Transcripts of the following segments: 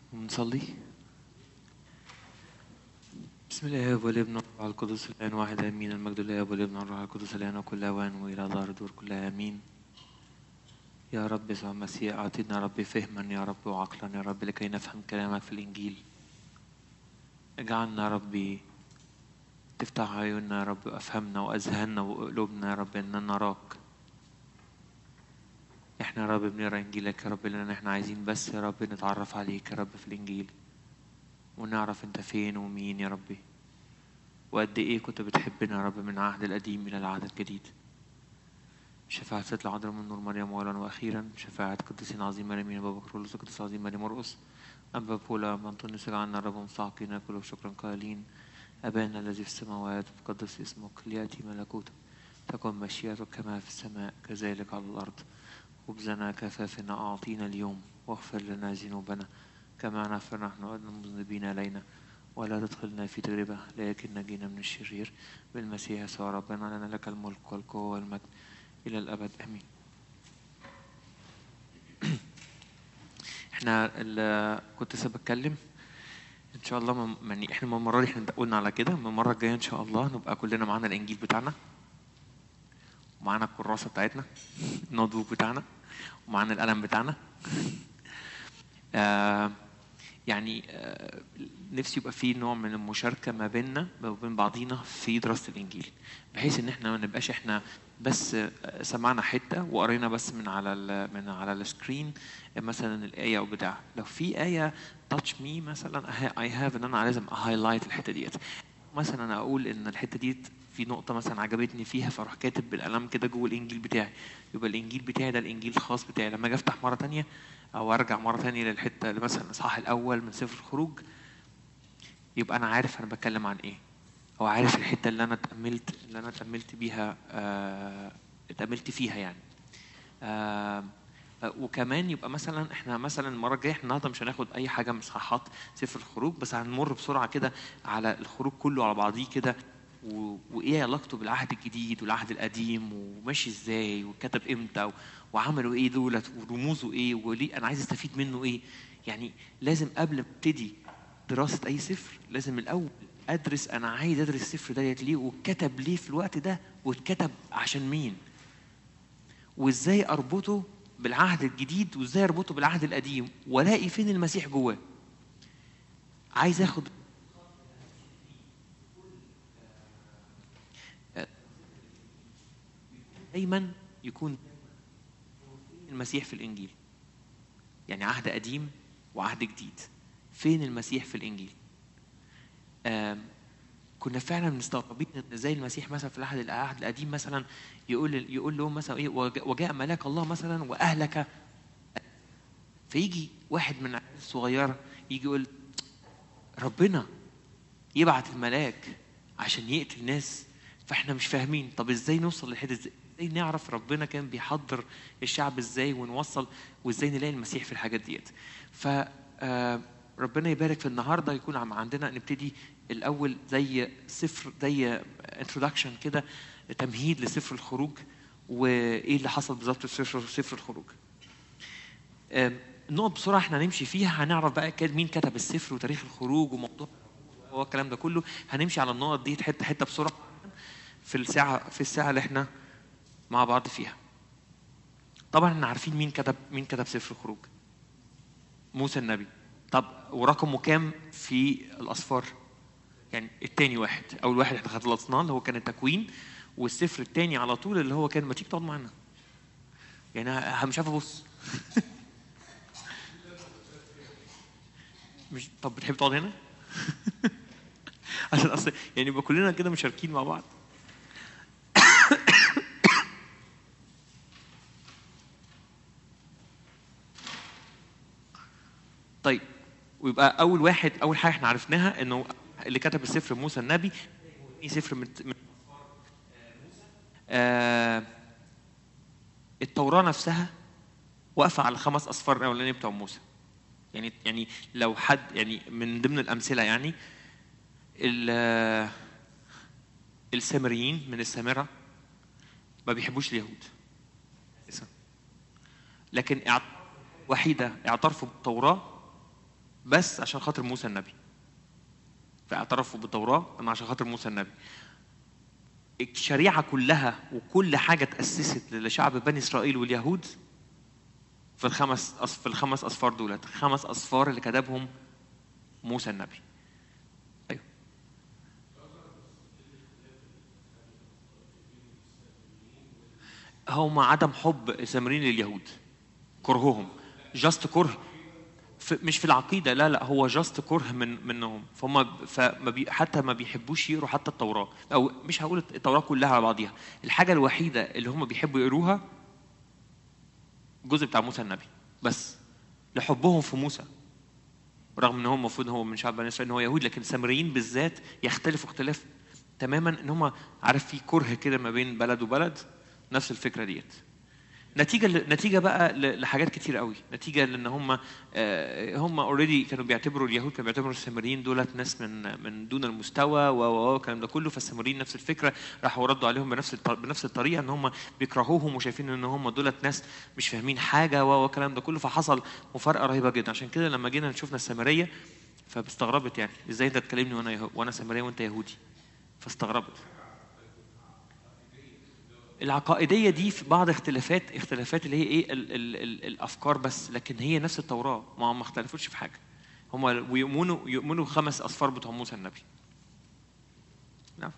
ونصلي بسم الله والابن والروح القدس الآن واحد آمين المجد لله والابن والروح القدس الآن وكل أوان وإلى ظهر دور كلها آمين يا رب يسوع المسيح أعطينا يا رب فهما يا رب وعقلا يا رب لكي نفهم كلامك في الإنجيل اجعلنا يا ربي تفتح عيوننا يا رب وأفهمنا وأذهاننا وقلوبنا يا رب إن نراك احنا يا رب بنقرا انجيلك يا رب لان احنا عايزين بس يا رب نتعرف عليك يا رب في الانجيل ونعرف انت فين ومين يا ربي وقد ايه كنت بتحبنا يا رب من العهد القديم الى العهد الجديد شفاعة ست العذراء من نور مريم اولا واخيرا شفاعة قديسين عظيم مريم بابا كرولوس قديس عظيم مريم مرقس أبا بولا منطونس اجعلنا رب مستحقين ناكل شكرا قائلين أبانا الذي في السماوات تقدس اسمك ليأتي ملكوتك تكن مشيئتك كما في السماء كذلك على الأرض خبزنا كفافنا أعطينا اليوم واغفر لنا ذنوبنا كما نغفر نحن أيضا المذنبين علينا ولا تدخلنا في تجربة لكن نجينا من الشرير بالمسيح يسوع ربنا لنا لك الملك والقوة والمجد إلى الأبد آمين احنا ال- كنت لسه بتكلم ان شاء الله من يعني احنا من المره دي احنا قلنا على كده من المره الجايه ان شاء الله نبقى كلنا معانا الانجيل بتاعنا ومعانا الكراسه بتاعتنا النوت بوك بتاعنا ومعانا القلم بتاعنا آه يعني آه نفسي يبقى في نوع من المشاركه ما بيننا ما بين بعضينا في دراسه الانجيل بحيث ان احنا ما نبقاش احنا بس آه، سمعنا حته وقرينا بس من على ال من على السكرين آه، مثلا الايه او بتاع لو في ايه تاتش مي مثلا اي هاف ان انا لازم اهايلايت الحته ديت مثلا انا اقول ان الحته دي في نقطه مثلا عجبتني فيها فاروح كاتب بالقلم كده جوه الانجيل بتاعي يبقى الانجيل بتاعي ده الانجيل الخاص بتاعي لما اجي افتح مره تانية او ارجع مره تانية للحته اللي مثلا الاصحاح الاول من سفر الخروج يبقى انا عارف انا بتكلم عن ايه او عارف الحته اللي انا اتاملت اللي انا اتاملت بيها آه، اتاملت فيها يعني آه، آه، وكمان يبقى مثلا احنا مثلا المره الجايه احنا النهارده مش هناخد اي حاجه من اصحاحات سفر الخروج بس هنمر بسرعه كده على الخروج كله على بعضيه كده و... وايه علاقته بالعهد الجديد والعهد القديم وماشي ازاي وكتب امتى و... وعملوا ايه دولت ورموزه ايه وليه انا عايز استفيد منه ايه يعني لازم قبل ما ابتدي دراسه اي سفر لازم الاول ادرس انا عايز ادرس السفر ديت ليه واتكتب ليه في الوقت ده واتكتب عشان مين وازاي اربطه بالعهد الجديد وازاي اربطه بالعهد القديم والاقي فين المسيح جواه عايز اخد دايما يكون المسيح في الانجيل يعني عهد قديم وعهد جديد فين المسيح في الانجيل آم، كنا فعلا مستغربين ان ازاي المسيح مثلا في العهد العهد القديم مثلا يقول يقول لهم مثلا ايه وج- وجاء ملاك الله مثلا واهلك فيجي واحد من العيال الصغيره يجي يقول ربنا يبعت الملاك عشان يقتل ناس فاحنا مش فاهمين طب ازاي نوصل للحته ازاي ازاي نعرف ربنا كان بيحضر الشعب ازاي ونوصل وازاي نلاقي المسيح في الحاجات ديت ف آه، ربنا يبارك في النهارده يكون عم عندنا نبتدي الاول زي سفر زي انترودكشن كده تمهيد لسفر الخروج وايه اللي حصل بالظبط في سفر سفر الخروج آم، النقط بسرعه احنا هنمشي فيها هنعرف بقى كده مين كتب السفر وتاريخ الخروج وموضوع هو الكلام ده كله هنمشي على النقط دي حته حته بسرعه في الساعه في الساعه اللي احنا مع بعض فيها طبعا احنا عارفين مين كتب مين كتب سفر الخروج موسى النبي طب ورقمه كام في الاسفار يعني التاني واحد اول واحد احنا خلصناه اللي هو كان التكوين والسفر التاني على طول اللي هو كان ما تيجي تقعد معانا يعني ه- مش عارف ابص مش طب بتحب تقعد هنا عشان اصل يعني يبقى كلنا كده مشاركين مع بعض طيب ويبقى اول واحد اول حاجه احنا عرفناها انه اللي كتب السفر موسى النبي في سفر من من- آه التوراه نفسها واقفه على خمس اصفار الاولانيه بتوع موسى يعني يعني لو حد يعني من ضمن الامثله يعني ال- السامريين من السامره ما بيحبوش اليهود أساساً. لكن اعت- وحيده اعترفوا بالتوراه بس عشان خاطر موسى النبي فاعترفوا بالتوراه انه عشان خاطر موسى النبي الشريعه كلها وكل حاجه تاسست لشعب بني اسرائيل واليهود في الخمس أص- في الخمس اصفار دولت خمس اصفار اللي كتبهم موسى النبي ايوه هم عدم حب السامريين لليهود كرههم جاست كره في مش في العقيده لا لا هو جاست كره من منهم فهم فما بي حتى ما بيحبوش يقروا حتى التوراه او مش هقول التوراه كلها على بعضيها الحاجه الوحيده اللي هم بيحبوا يقروها الجزء بتاع موسى النبي بس لحبهم في موسى رغم ان هو المفروض هو من شعب بني اسرائيل ان هو يهود لكن السامريين بالذات يختلفوا اختلاف تماما ان هم عارف في كره كده ما بين بلد وبلد نفس الفكره ديت نتيجه ل- نتيجه بقى ل- لحاجات كتير قوي نتيجه لان هم آه، هم اوريدي كانوا بيعتبروا اليهود كانوا بيعتبروا السامريين دولت ناس من من دون المستوى و و و الكلام ده كله فالسامريين نفس الفكره راحوا ردوا عليهم بنفس الط- بنفس الطريقه ان هم بيكرهوهم وشايفين ان هم دولت ناس مش فاهمين حاجه و و الكلام ده كله فحصل مفارقه رهيبه جدا عشان كده لما جينا شفنا السامريه فاستغربت يعني ازاي انت تكلمني وانا يهو- وانا سامريه وانت يهودي فاستغربت العقائدية دي في بعض اختلافات اختلافات اللي هي ايه ال ال ال الافكار بس لكن هي نفس التوراة ما هم ما اختلفوش في حاجة هم ويؤمنوا يؤمنوا خمس اصفار بتوع موسى النبي نعم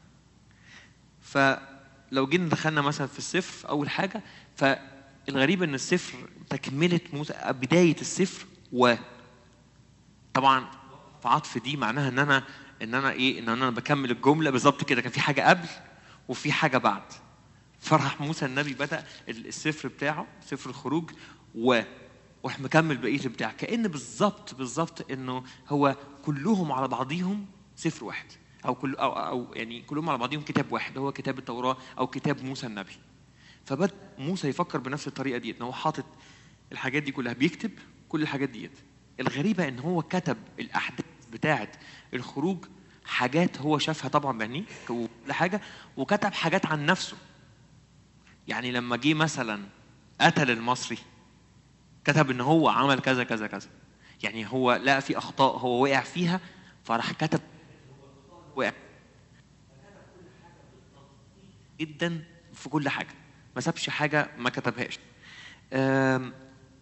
فلو جينا دخلنا مثلا في السفر اول حاجة فالغريب ان السفر تكملة موسى بداية السفر و طبعا في عطف دي معناها ان انا ان انا ايه ان انا بكمل الجمله بالظبط كده كان في حاجه قبل وفي حاجه بعد فرح موسى النبي بدا السفر بتاعه سفر الخروج و وراح مكمل بقيه البتاع كان بالظبط بالظبط انه هو كلهم على بعضيهم سفر واحد او كل او, أو يعني كلهم على بعضيهم كتاب واحد هو كتاب التوراه او كتاب موسى النبي فبدا موسى يفكر بنفس الطريقه ديت ان هو حاطط الحاجات دي كلها بيكتب كل الحاجات ديت الغريبه ان هو كتب الاحداث بتاعه الخروج حاجات هو شافها طبعا بعينيه كل حاجه وكتب حاجات عن نفسه يعني لما جه مثلا قتل المصري كتب ان هو عمل كذا كذا كذا يعني هو لقى في اخطاء هو وقع فيها فراح كتب وقع جدا في كل حاجه ما سابش حاجه ما كتبهاش آم،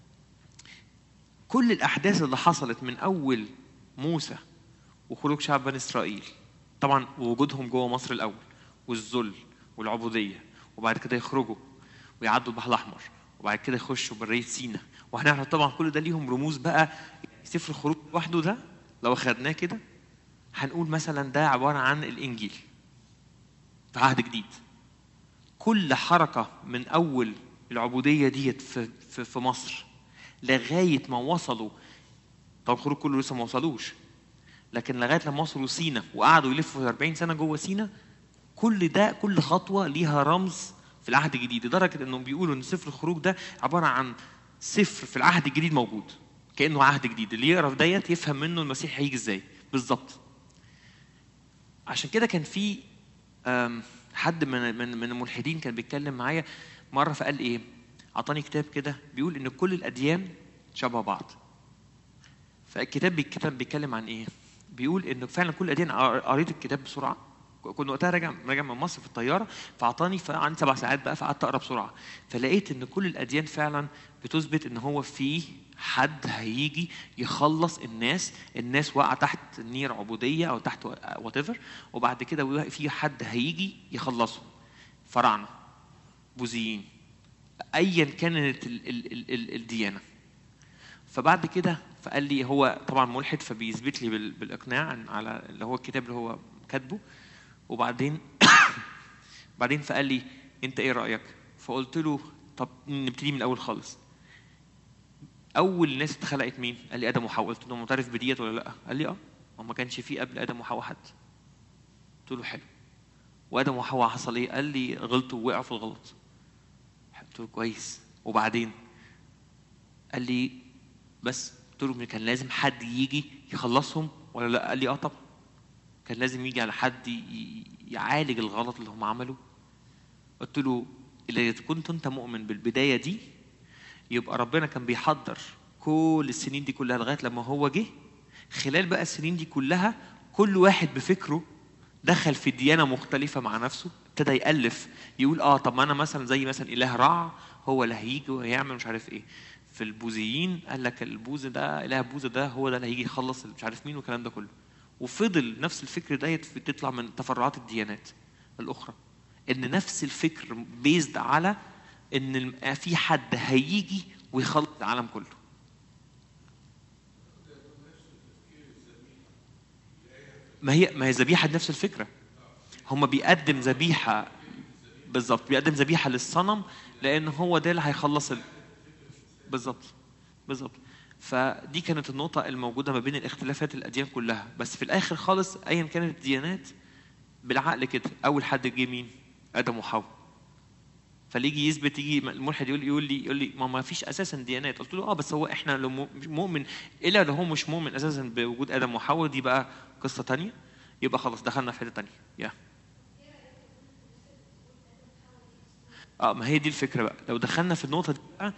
كل الاحداث اللي حصلت من اول موسى وخروج شعب بني اسرائيل طبعا وجودهم جوه مصر الاول والذل والعبوديه وبعد كده يخرجوا ويعدوا البحر الاحمر وبعد كده يخشوا بريه سينا وهنعرف طبعا كل ده ليهم رموز بقى سفر الخروج لوحده ده لو خدناه كده هنقول مثلا ده عباره عن الانجيل في عهد جديد كل حركه من اول العبوديه ديت في في, في مصر لغايه ما وصلوا طب الخروج كله لسه ما وصلوش لكن لغايه لما وصلوا سينا وقعدوا يلفوا 40 سنه جوه سينا كل ده كل خطوه ليها رمز في العهد الجديد لدرجه انهم بيقولوا ان سفر الخروج ده عباره عن سفر في العهد الجديد موجود كانه عهد جديد اللي يقرا في ديت يفهم منه المسيح هيجي ازاي بالظبط عشان كده كان في آم، حد من من من الملحدين كان بيتكلم معايا مره فقال ايه اعطاني كتاب كده بيقول ان كل الاديان شبه بعض فالكتاب بيتكلم بيتكلم عن ايه بيقول انه فعلا كل الاديان قريت الكتاب بسرعه كنت وقتها راجع راجع من مصر في الطياره فاعطاني فعندي سبع ساعات بقى فقعدت اقرا بسرعه فلقيت ان كل الاديان فعلا بتثبت ان هو في حد هيجي يخلص الناس الناس واقعه تحت نير عبوديه او تحت وات وبعد كده في حد هيجي يخلصهم فراعنه بوذيين ايا كانت ال ال ال ال الديانه فبعد كده فقال لي هو طبعا ملحد فبيثبت لي بال- بالاقناع عن- على اللي هو الكتاب اللي هو كاتبه وبعدين بعدين فقال لي انت ايه رايك فقلت له طب نبتدي من الاول خالص اول ناس اتخلقت مين قال لي ادم وحواء قلت له معترف بديت ولا لا قال لي اه ما ما كانش فيه قبل ادم وحواء حد قلت له حلو وادم وحواء حصل ايه قال لي غلطوا ووقعوا في الغلط قلت له كويس وبعدين قال لي بس قلت له كان لازم حد يجي يخلصهم ولا لا قال لي اه طبعا كان لازم يجي على حد ي- ي- يعالج الغلط اللي هم عملوه قلت له اذا كنت انت مؤمن بالبدايه دي يبقى ربنا كان بيحضر كل السنين دي كلها لغايه لما هو جه خلال بقى السنين دي كلها كل واحد بفكره دخل في ديانه مختلفه مع نفسه ابتدى يالف يقول اه طب ما انا مثلا زي مثلا اله رع هو اللي هيجي وهيعمل مش عارف ايه في البوذيين قال لك البوذ ده اله بوذا ده هو ده اللي هيجي يخلص مش عارف مين والكلام ده كله وفضل نفس الفكر ديت تطلع من تفرعات الديانات الاخرى ان نفس الفكر بيزد على ان في حد هيجي ويخلص العالم كله ما هي ما هي ذبيحه نفس الفكره هم بيقدم ذبيحه بالظبط بيقدم ذبيحه للصنم لان هو ده اللي هيخلص ال... بالظبط بالظبط فدي كانت النقطة الموجودة ما بين الاختلافات الأديان كلها بس في الآخر خالص أيا كانت الديانات بالعقل كده أول حد جه مين؟ آدم وحواء فاللي يجي يثبت يجي الملحد يقول يقول لي يقول لي ما ما فيش اساسا ديانات قلت له اه بس هو احنا لو مؤمن الا لو هو مش مؤمن اساسا بوجود ادم وحواء دي بقى قصه تانية يبقى خلاص دخلنا في حته تانية يا اه ما هي دي الفكره بقى لو دخلنا في النقطه دي بقى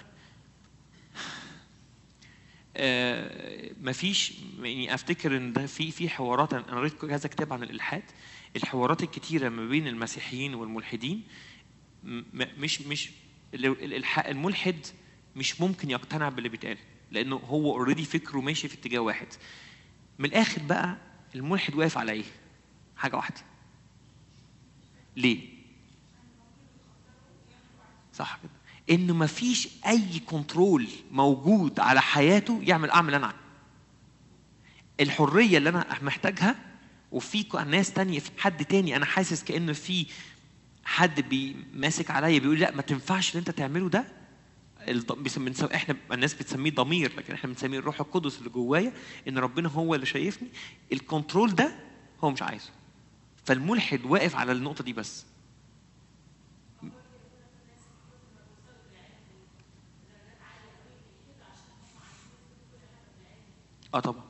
آه مفيش يعني افتكر ان ده في في حوارات انا قريت كذا كتاب عن الالحاد الحوارات الكتيره ما بين المسيحيين والملحدين مش مش الملحد مش ممكن يقتنع باللي بيتقال لانه هو اوريدي فكره ماشي في اتجاه واحد من الاخر بقى الملحد واقف على ايه حاجه واحده ليه صح كده انه ما فيش اي كنترول موجود على حياته يعمل اعمل انا الحريه اللي انا محتاجها وفي ناس تانية في حد تاني انا حاسس كانه في حد بيماسك عليا بيقول لا ما تنفعش اللي انت تعمله ده احنا الناس بتسميه ضمير لكن احنا بنسميه الروح القدس اللي جوايا ان ربنا هو اللي شايفني الكنترول ده هو مش عايزه فالملحد واقف على النقطه دي بس اه طبعا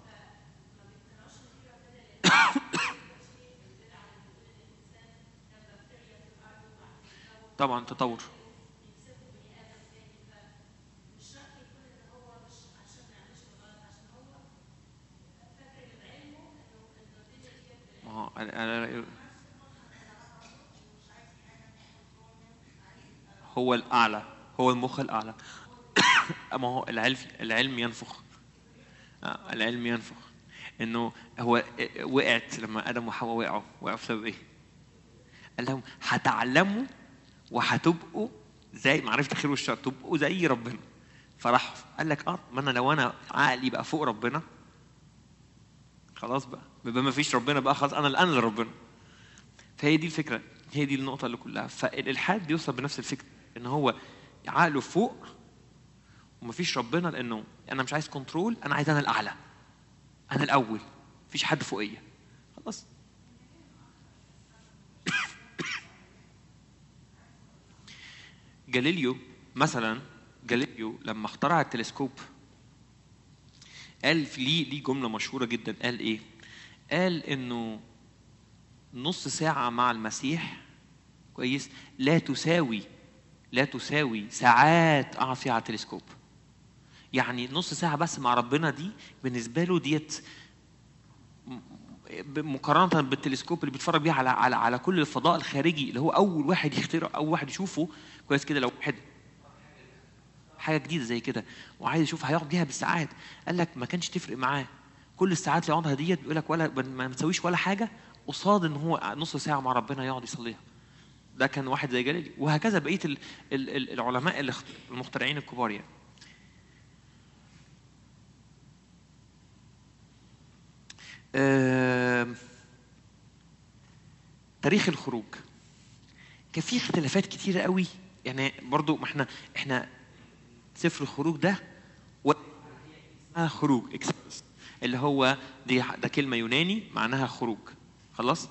طبعا تطور ما هو أنا هو الأعلى هو المخ الأعلى ما هو العلم العلم ينفخ العلم ينفخ انه هو وقعت لما ادم وحواء وقعوا وقعوا بسبب ايه؟ قال لهم هتعلموا وهتبقوا زي معرفة الخير والشر تبقوا زي ربنا فراح قال لك اه ما انا لو انا عقلي بقى فوق ربنا خلاص بقى بيبقى ما فيش ربنا بقى خلاص انا الان لربنا فهي دي الفكره هي دي النقطه اللي كلها فالالحاد بيوصل بنفس الفكره ان هو عقله فوق ومفيش ربنا لانه انا مش عايز كنترول انا عايز انا الاعلى انا الاول مفيش حد فوقيه خلاص جاليليو مثلا جاليليو لما اخترع التلسكوب قال في ليه ليه جمله مشهوره جدا قال ايه؟ قال انه نص ساعه مع المسيح كويس لا تساوي لا تساوي ساعات اقعد فيها على التلسكوب يعني نص ساعه بس مع ربنا دي بالنسبه له ديت مقارنه بالتلسكوب اللي بيتفرج بيه على على على كل الفضاء الخارجي اللي هو اول واحد يخترع اول واحد يشوفه كويس كده لو واحد حاجه جديده زي كده وعايز يشوف هيقعد بيها بالساعات قال لك ما كانش تفرق معاه كل الساعات اللي يقعدها ديت بيقول لك ولا ما تسويش ولا حاجه قصاد ان هو نص ساعه مع ربنا يقعد يصليها ده كان واحد زي جليلي وهكذا بقيه العلماء المخترعين الكبار يعني تاريخ الخروج كان في اختلافات كتيرة قوي يعني برضو ما احنا احنا سفر الخروج ده و... خروج اكسبرس اللي هو دي ده كلمة يوناني معناها خروج خلاص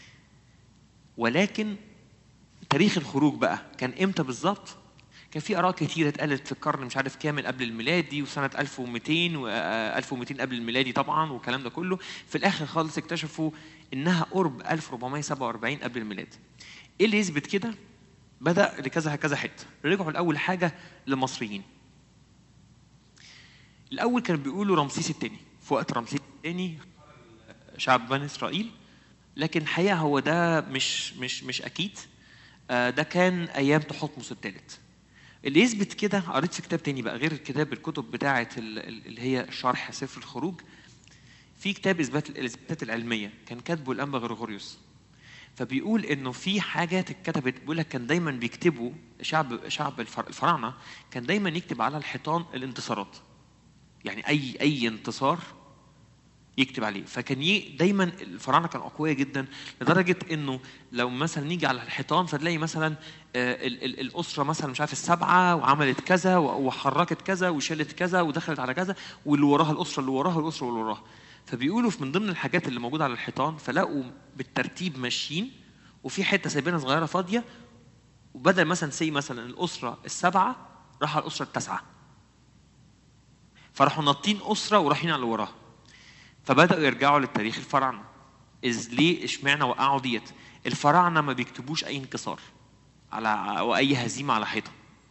ولكن تاريخ الخروج بقى كان امتى بالظبط كان في اراء كتيره اتقالت في القرن مش عارف كامل قبل الميلادي وسنه 1200 و 1200 قبل الميلادي طبعا والكلام ده كله في الاخر خالص اكتشفوا انها قرب 1447 قبل الميلاد ايه اللي يثبت كده بدا لكذا كذا حته رجعوا الاول حاجه للمصريين الاول كانوا بيقولوا رمسيس الثاني في وقت رمسيس تاني شعب بني اسرائيل لكن الحقيقه هو ده مش مش مش اكيد آه، ده كان ايام تحتمس الثالث اللي يثبت كده قريت في كتاب تاني بقى غير الكتاب الكتب بتاعه ال- ال- اللي هي شرح سفر الخروج في كتاب اثبات الاثباتات العلميه كان كاتبه الانبا غريغوريوس فبيقول انه في حاجات اتكتبت بيقول لك كان دايما بيكتبوا شعب شعب الفر- الفراعنه كان دايما يكتب على الحيطان الانتصارات يعني اي اي انتصار يكتب عليه فكان ي... دايما الفراعنه كانوا اقوياء جدا لدرجه انه لو مثلا نيجي على الحيطان فتلاقي مثلا آه، ال... ال... الاسره مثلا مش عارف السبعه وعملت كذا و- وحركت كذا وشالت كذا ودخلت على كذا واللي وراها الاسره اللي وراها والاسره اللي وراها فبيقولوا في من ضمن الحاجات اللي موجوده على الحيطان فلقوا بالترتيب ماشيين وفي حته سايبينها صغيره فاضيه وبدل مثلا سي مثلا الاسره السبعه راح على الاسره التاسعه فراحوا ناطين اسره ورايحين على اللي وراها فبداوا يرجعوا للتاريخ الفراعنه إذ ليه اشمعنى وقعوا ديت الفراعنه ما بيكتبوش اي انكسار على او اي هزيمه على حيطه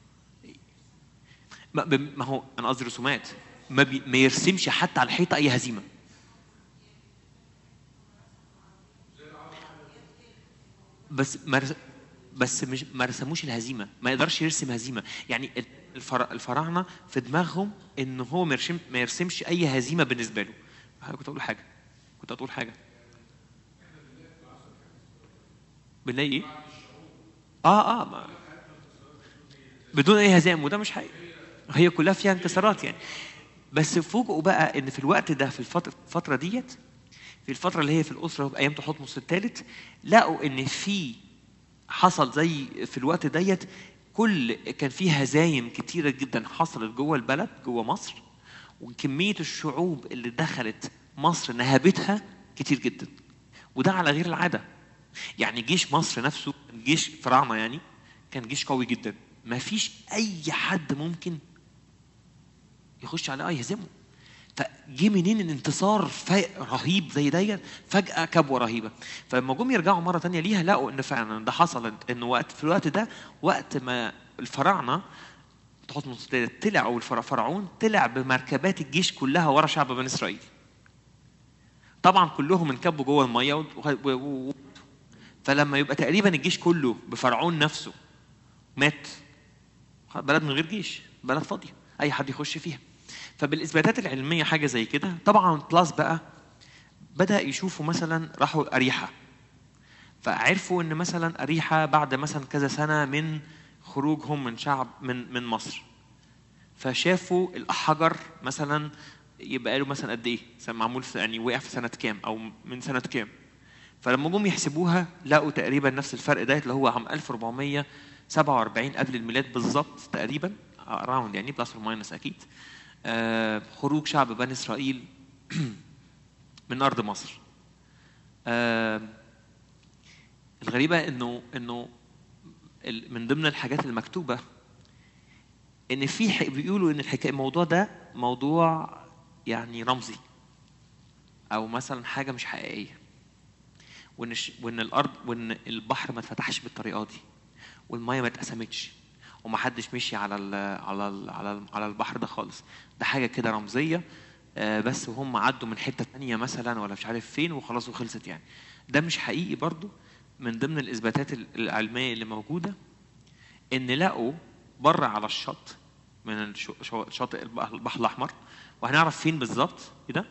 ما, ب- ما هو انا قصدي رسومات ما, بي ما يرسمش حتى على الحيطه اي هزيمه بس ما رس- بس مش ما رسموش الهزيمه ما يقدرش يرسم هزيمه يعني الفرا- الفراعنه في دماغهم ان هو ما يرسم ما يرسمش اي هزيمه بالنسبه له أنا كنت اقول حاجه كنت هتقول حاجه بنلاقي ايه اه اه ما بدون اي هزائم وده مش حقيقي هي كلها فيها انكسارات يعني بس فوجئوا بقى ان في الوقت ده في الفتره الفتره ديت في الفتره اللي هي في الاسره ايام تحتمس الثالث لقوا ان في حصل زي في الوقت ديت كل كان في هزايم كتيره جدا حصلت جوه البلد جوه مصر وكميه الشعوب اللي دخلت مصر نهبتها كتير جدا وده على غير العاده يعني جيش مصر نفسه جيش فراعنه يعني كان جيش قوي جدا ما فيش اي حد ممكن يخش عليه اه يهزمه فجه منين الانتصار فا- رهيب زي ديت فجأة كبوة رهيبة فلما جم يرجعوا مرة تانية ليها لقوا ان فعلا ده حصل انه وقت في الوقت ده وقت ما الفراعنة تحتمس الثالث طلع او الفرعون طلع بمركبات الجيش كلها ورا شعب بني اسرائيل طبعا كلهم انكبوا جوه الميه و... و... و... فلما يبقى تقريبا الجيش كله بفرعون نفسه مات بلد من غير جيش بلد فاضيه اي حد يخش فيها فبالاثباتات العلميه حاجه زي كده طبعا بلس بقى بدا يشوفوا مثلا راحوا اريحه فعرفوا ان مثلا اريحه بعد مثلا كذا سنه من خروجهم من شعب من من مصر فشافوا الحجر مثلا يبقى له مثلا قد ايه مثلا معمول في يعني وقع في سنه كام او من سنه كام فلما جم يحسبوها لقوا تقريبا نفس الفرق ده اللي هو عام 1447 قبل الميلاد بالظبط تقريبا اراوند يعني بلس اور ماينس اكيد آه خروج شعب بني اسرائيل من ارض مصر آه الغريبه انه انه ال- من ضمن الحاجات المكتوبه ان في ح- بيقولوا ان الحكايه الموضوع ده موضوع يعني رمزي او مثلا حاجه مش حقيقيه وان الش- وان الارض وان البحر ما اتفتحش بالطريقه دي والميه ما اتقسمتش ومحدش مشي على ال على ال على ال على البحر ده خالص ده حاجه كده رمزيه آه، بس وهم عدوا من حته تانية مثلا ولا مش عارف فين وخلاص وخلصت يعني ده مش حقيقي برضو من ضمن الاثباتات ال- العلميه اللي موجوده ان لقوا بره على الشط من الش- شو- شاطئ البحر البحر الاحمر وهنعرف فين بالظبط ايه ده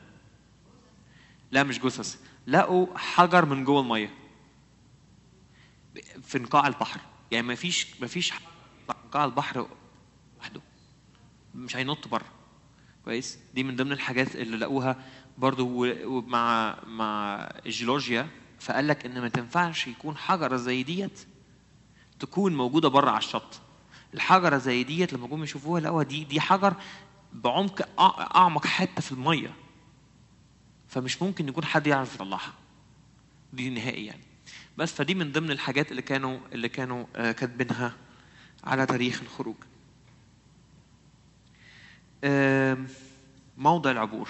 لا مش جثث لقوا حجر من جوه الميه في نقاع البحر يعني ما فيش ما فيش حجر في نقاع البحر وحده مش هينط بره كويس دي من ضمن الحاجات اللي لقوها برضو و- ومع مع الجيولوجيا فقال لك ان ما تنفعش يكون حجره زي ديت تكون موجوده بره على الشط الحجره زي ديت لما جم يشوفوها لقوها دي دي حجر بعمق أع- اعمق حته في الميه فمش ممكن يكون حد يعرف يطلعها دي نهائي يعني بس فدي من ضمن الحاجات اللي كانوا اللي كانوا آه، كاتبينها على تاريخ الخروج آم، موضع العبور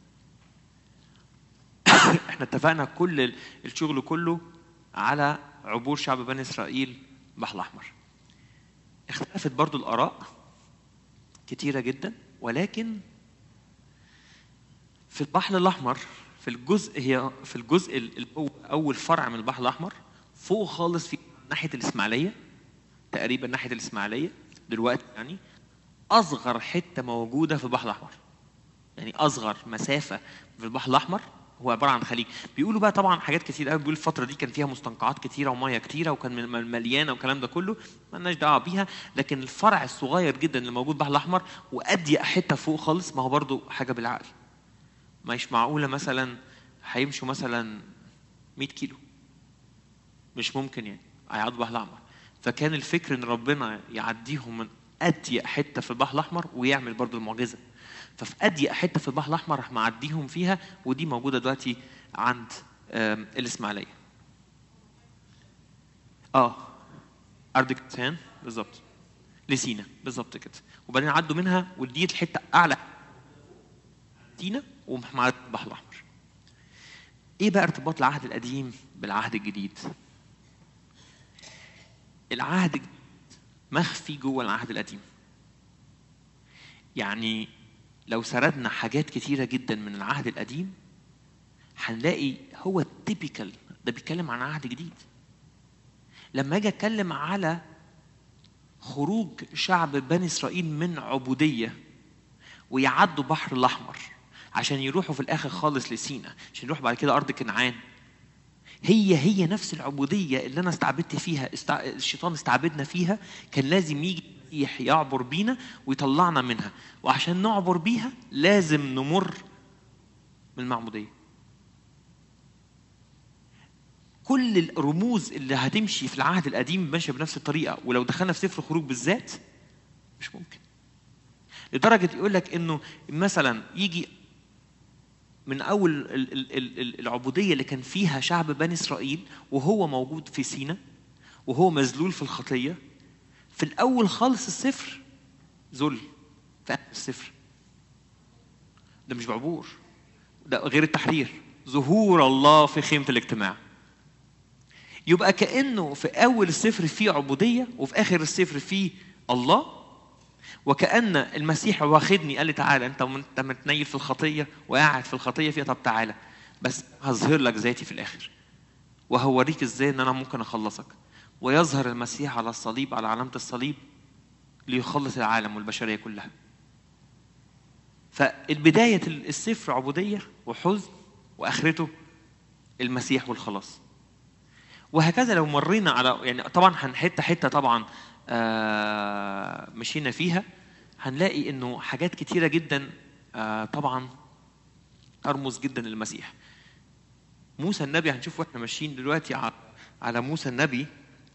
احنا اتفقنا كل ال- الشغل كله على عبور شعب بني اسرائيل البحر الاحمر اختلفت برضو الاراء كتيره جدا ولكن في البحر الاحمر في الجزء هي في الجزء اللي هو اول فرع من البحر الاحمر فوق خالص في ناحيه الاسماعيليه تقريبا ناحيه الاسماعيليه دلوقتي يعني اصغر حته موجوده في البحر الاحمر يعني اصغر مسافه في البحر الاحمر هو عباره عن خليج بيقولوا بقى طبعا حاجات كتير قوي بيقول الفتره دي كان فيها مستنقعات كتيره وميه كتيره وكان مل- مليانه والكلام ده كله مالناش دعوه بيها لكن الفرع الصغير جدا اللي موجود البحر الاحمر واضيق حته فوق خالص ما هو برضو حاجه بالعقل مش معقوله مثلا هيمشوا مثلا 100 كيلو مش ممكن يعني هيعدوا البحر الاحمر فكان الفكر ان ربنا يعديهم من اضيق حته في البحر الاحمر ويعمل برضو المعجزه ففي اضيق حته في البحر الاحمر راح معديهم فيها ودي موجوده دلوقتي عند آم، الاسماعيليه اه ارض كتان بالظبط لسينا بالظبط كده وبعدين عدوا منها ودي الحته اعلى سينا ومع البحر الاحمر ايه بقى ارتباط العهد القديم بالعهد الجديد العهد الجديد مخفي جوه العهد القديم يعني لو سردنا حاجات كتيرة جدا من العهد القديم هنلاقي هو التيبيكال ده بيتكلم عن عهد جديد لما اجي اتكلم على خروج شعب بني اسرائيل من عبوديه ويعدوا بحر الاحمر عشان يروحوا في الاخر خالص لسينا عشان يروحوا بعد كده ارض كنعان هي هي نفس العبوديه اللي انا استعبدت فيها استع... الشيطان استعبدنا فيها كان لازم يجي المسيح يعبر بينا ويطلعنا منها وعشان نعبر بيها لازم نمر من المعموديه كل الرموز اللي هتمشي في العهد القديم ماشيه بنفس الطريقه ولو دخلنا في سفر الخروج بالذات مش ممكن لدرجه يقول لك انه مثلا يجي من اول ال- ال- ال- ال- العبوديه اللي كان فيها شعب بني اسرائيل وهو موجود في سينا وهو مذلول في الخطيه في الاول خالص السفر ذل في اخر السفر ده مش بعبور ده غير التحرير ظهور الله في خيمه الاجتماع يبقى كانه في اول السفر فيه عبوديه وفي اخر السفر فيه الله وكأن المسيح واخدني قال لي تعالى انت انت متنيل في الخطيه وقاعد في الخطيه فيها طب تعالى بس هظهر لك ذاتي في الاخر وهوريك ازاي ان انا ممكن اخلصك ويظهر المسيح على الصليب على علامه الصليب ليخلص العالم والبشريه كلها فالبدايه السفر عبوديه وحزن واخرته المسيح والخلاص وهكذا لو مرينا على يعني طبعا هنحته حته طبعا آه مشينا فيها هنلاقي انه حاجات كتيره جدا آه طبعا ترمز جدا للمسيح موسى النبي هنشوف واحنا ماشيين دلوقتي ع- على موسى النبي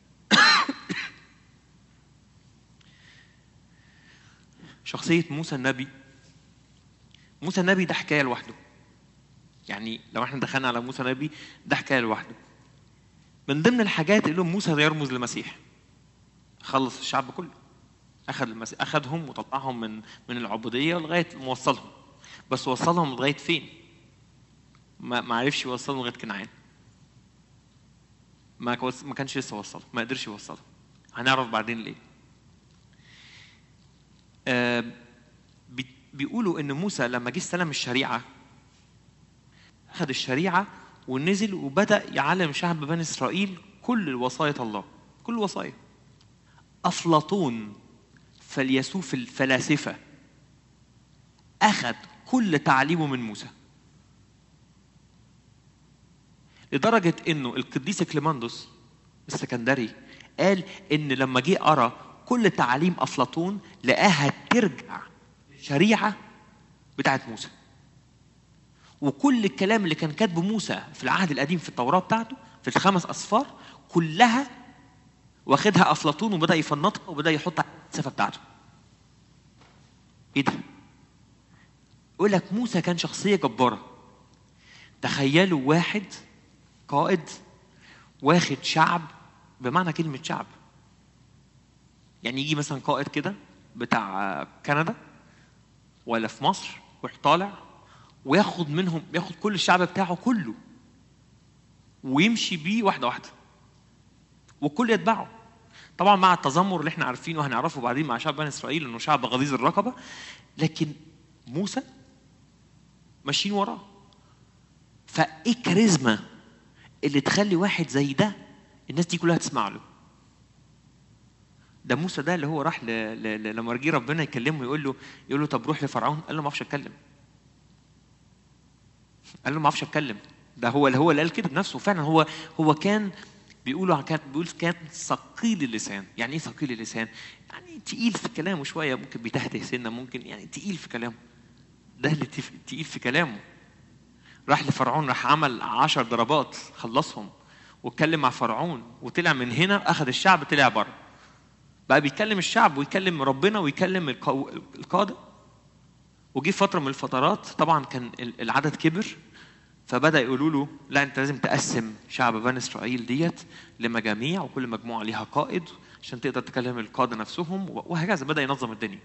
شخصية موسى النبي موسى النبي ده حكاية لوحده يعني لو احنا دخلنا على موسى النبي ده حكاية لوحده من ضمن الحاجات اللي موسى يرمز للمسيح خلص الشعب كله اخذ المسيح اخذهم وطلعهم من من العبوديه لغايه موصلهم بس وصلهم لغايه فين؟ ما ما عرفش يوصلهم لغايه كنعان ما كوص- ما كانش لسه وصلهم ما قدرش يوصلهم هنعرف بعدين ليه آه، بي- بيقولوا ان موسى لما جه استلم الشريعه اخذ الشريعه ونزل وبدا يعلم شعب بني اسرائيل كل الوصايا الله كل الوصايا افلاطون فيلسوف الفلاسفه اخذ كل تعليمه من موسى لدرجه انه القديس كليماندوس السكندري قال ان لما جه قرا كل تعاليم افلاطون لقاها ترجع الشريعه بتاعت موسى وكل الكلام اللي كان كاتبه موسى في العهد القديم في التوراه بتاعته في الخمس اصفار كلها واخدها افلاطون وبدا يفنطها وبدا يحط عليها الفلسفه بتاعته ايه ده يقول لك موسى كان شخصيه جباره تخيلوا واحد قائد واخد شعب بمعنى كلمه شعب يعني يجي مثلا قائد كده بتاع كندا ولا في مصر ويروح طالع وياخد منهم ياخد كل الشعب بتاعه كله ويمشي بيه واحده واحده والكل يتبعه طبعا مع التذمر اللي احنا عارفينه وهنعرفه بعدين مع شعب بني اسرائيل انه شعب غليظ الرقبه لكن موسى ماشيين وراه فايه الكاريزما اللي تخلي واحد زي ده الناس دي كلها تسمع له ده موسى ده اللي هو راح ل... ل... ل... لما جه ربنا يكلمه يقول له يقول له طب روح لفرعون قال له ما اعرفش اتكلم قال له ما اعرفش اتكلم ده هو اللي هو اللي قال كده بنفسه فعلا هو هو كان بيقولوا كان بيقول كان ثقيل اللسان يعني ايه ثقيل اللسان يعني تقيل في كلامه شويه ممكن بيتهته سنه ممكن يعني تقيل في كلامه ده اللي تف- تقيل في كلامه راح لفرعون راح عمل عشر ضربات خلصهم واتكلم مع فرعون وطلع من هنا اخذ الشعب طلع بره بقى بيكلم الشعب ويكلم ربنا ويكلم القو- القاده وجي فتره من الفترات طبعا كان ال- العدد كبر فبدا يقولوا له لا انت لازم تقسم شعب بني اسرائيل ديت لمجاميع وكل مجموعه ليها قائد عشان تقدر تكلم القاده نفسهم وهكذا بدا ينظم الدنيا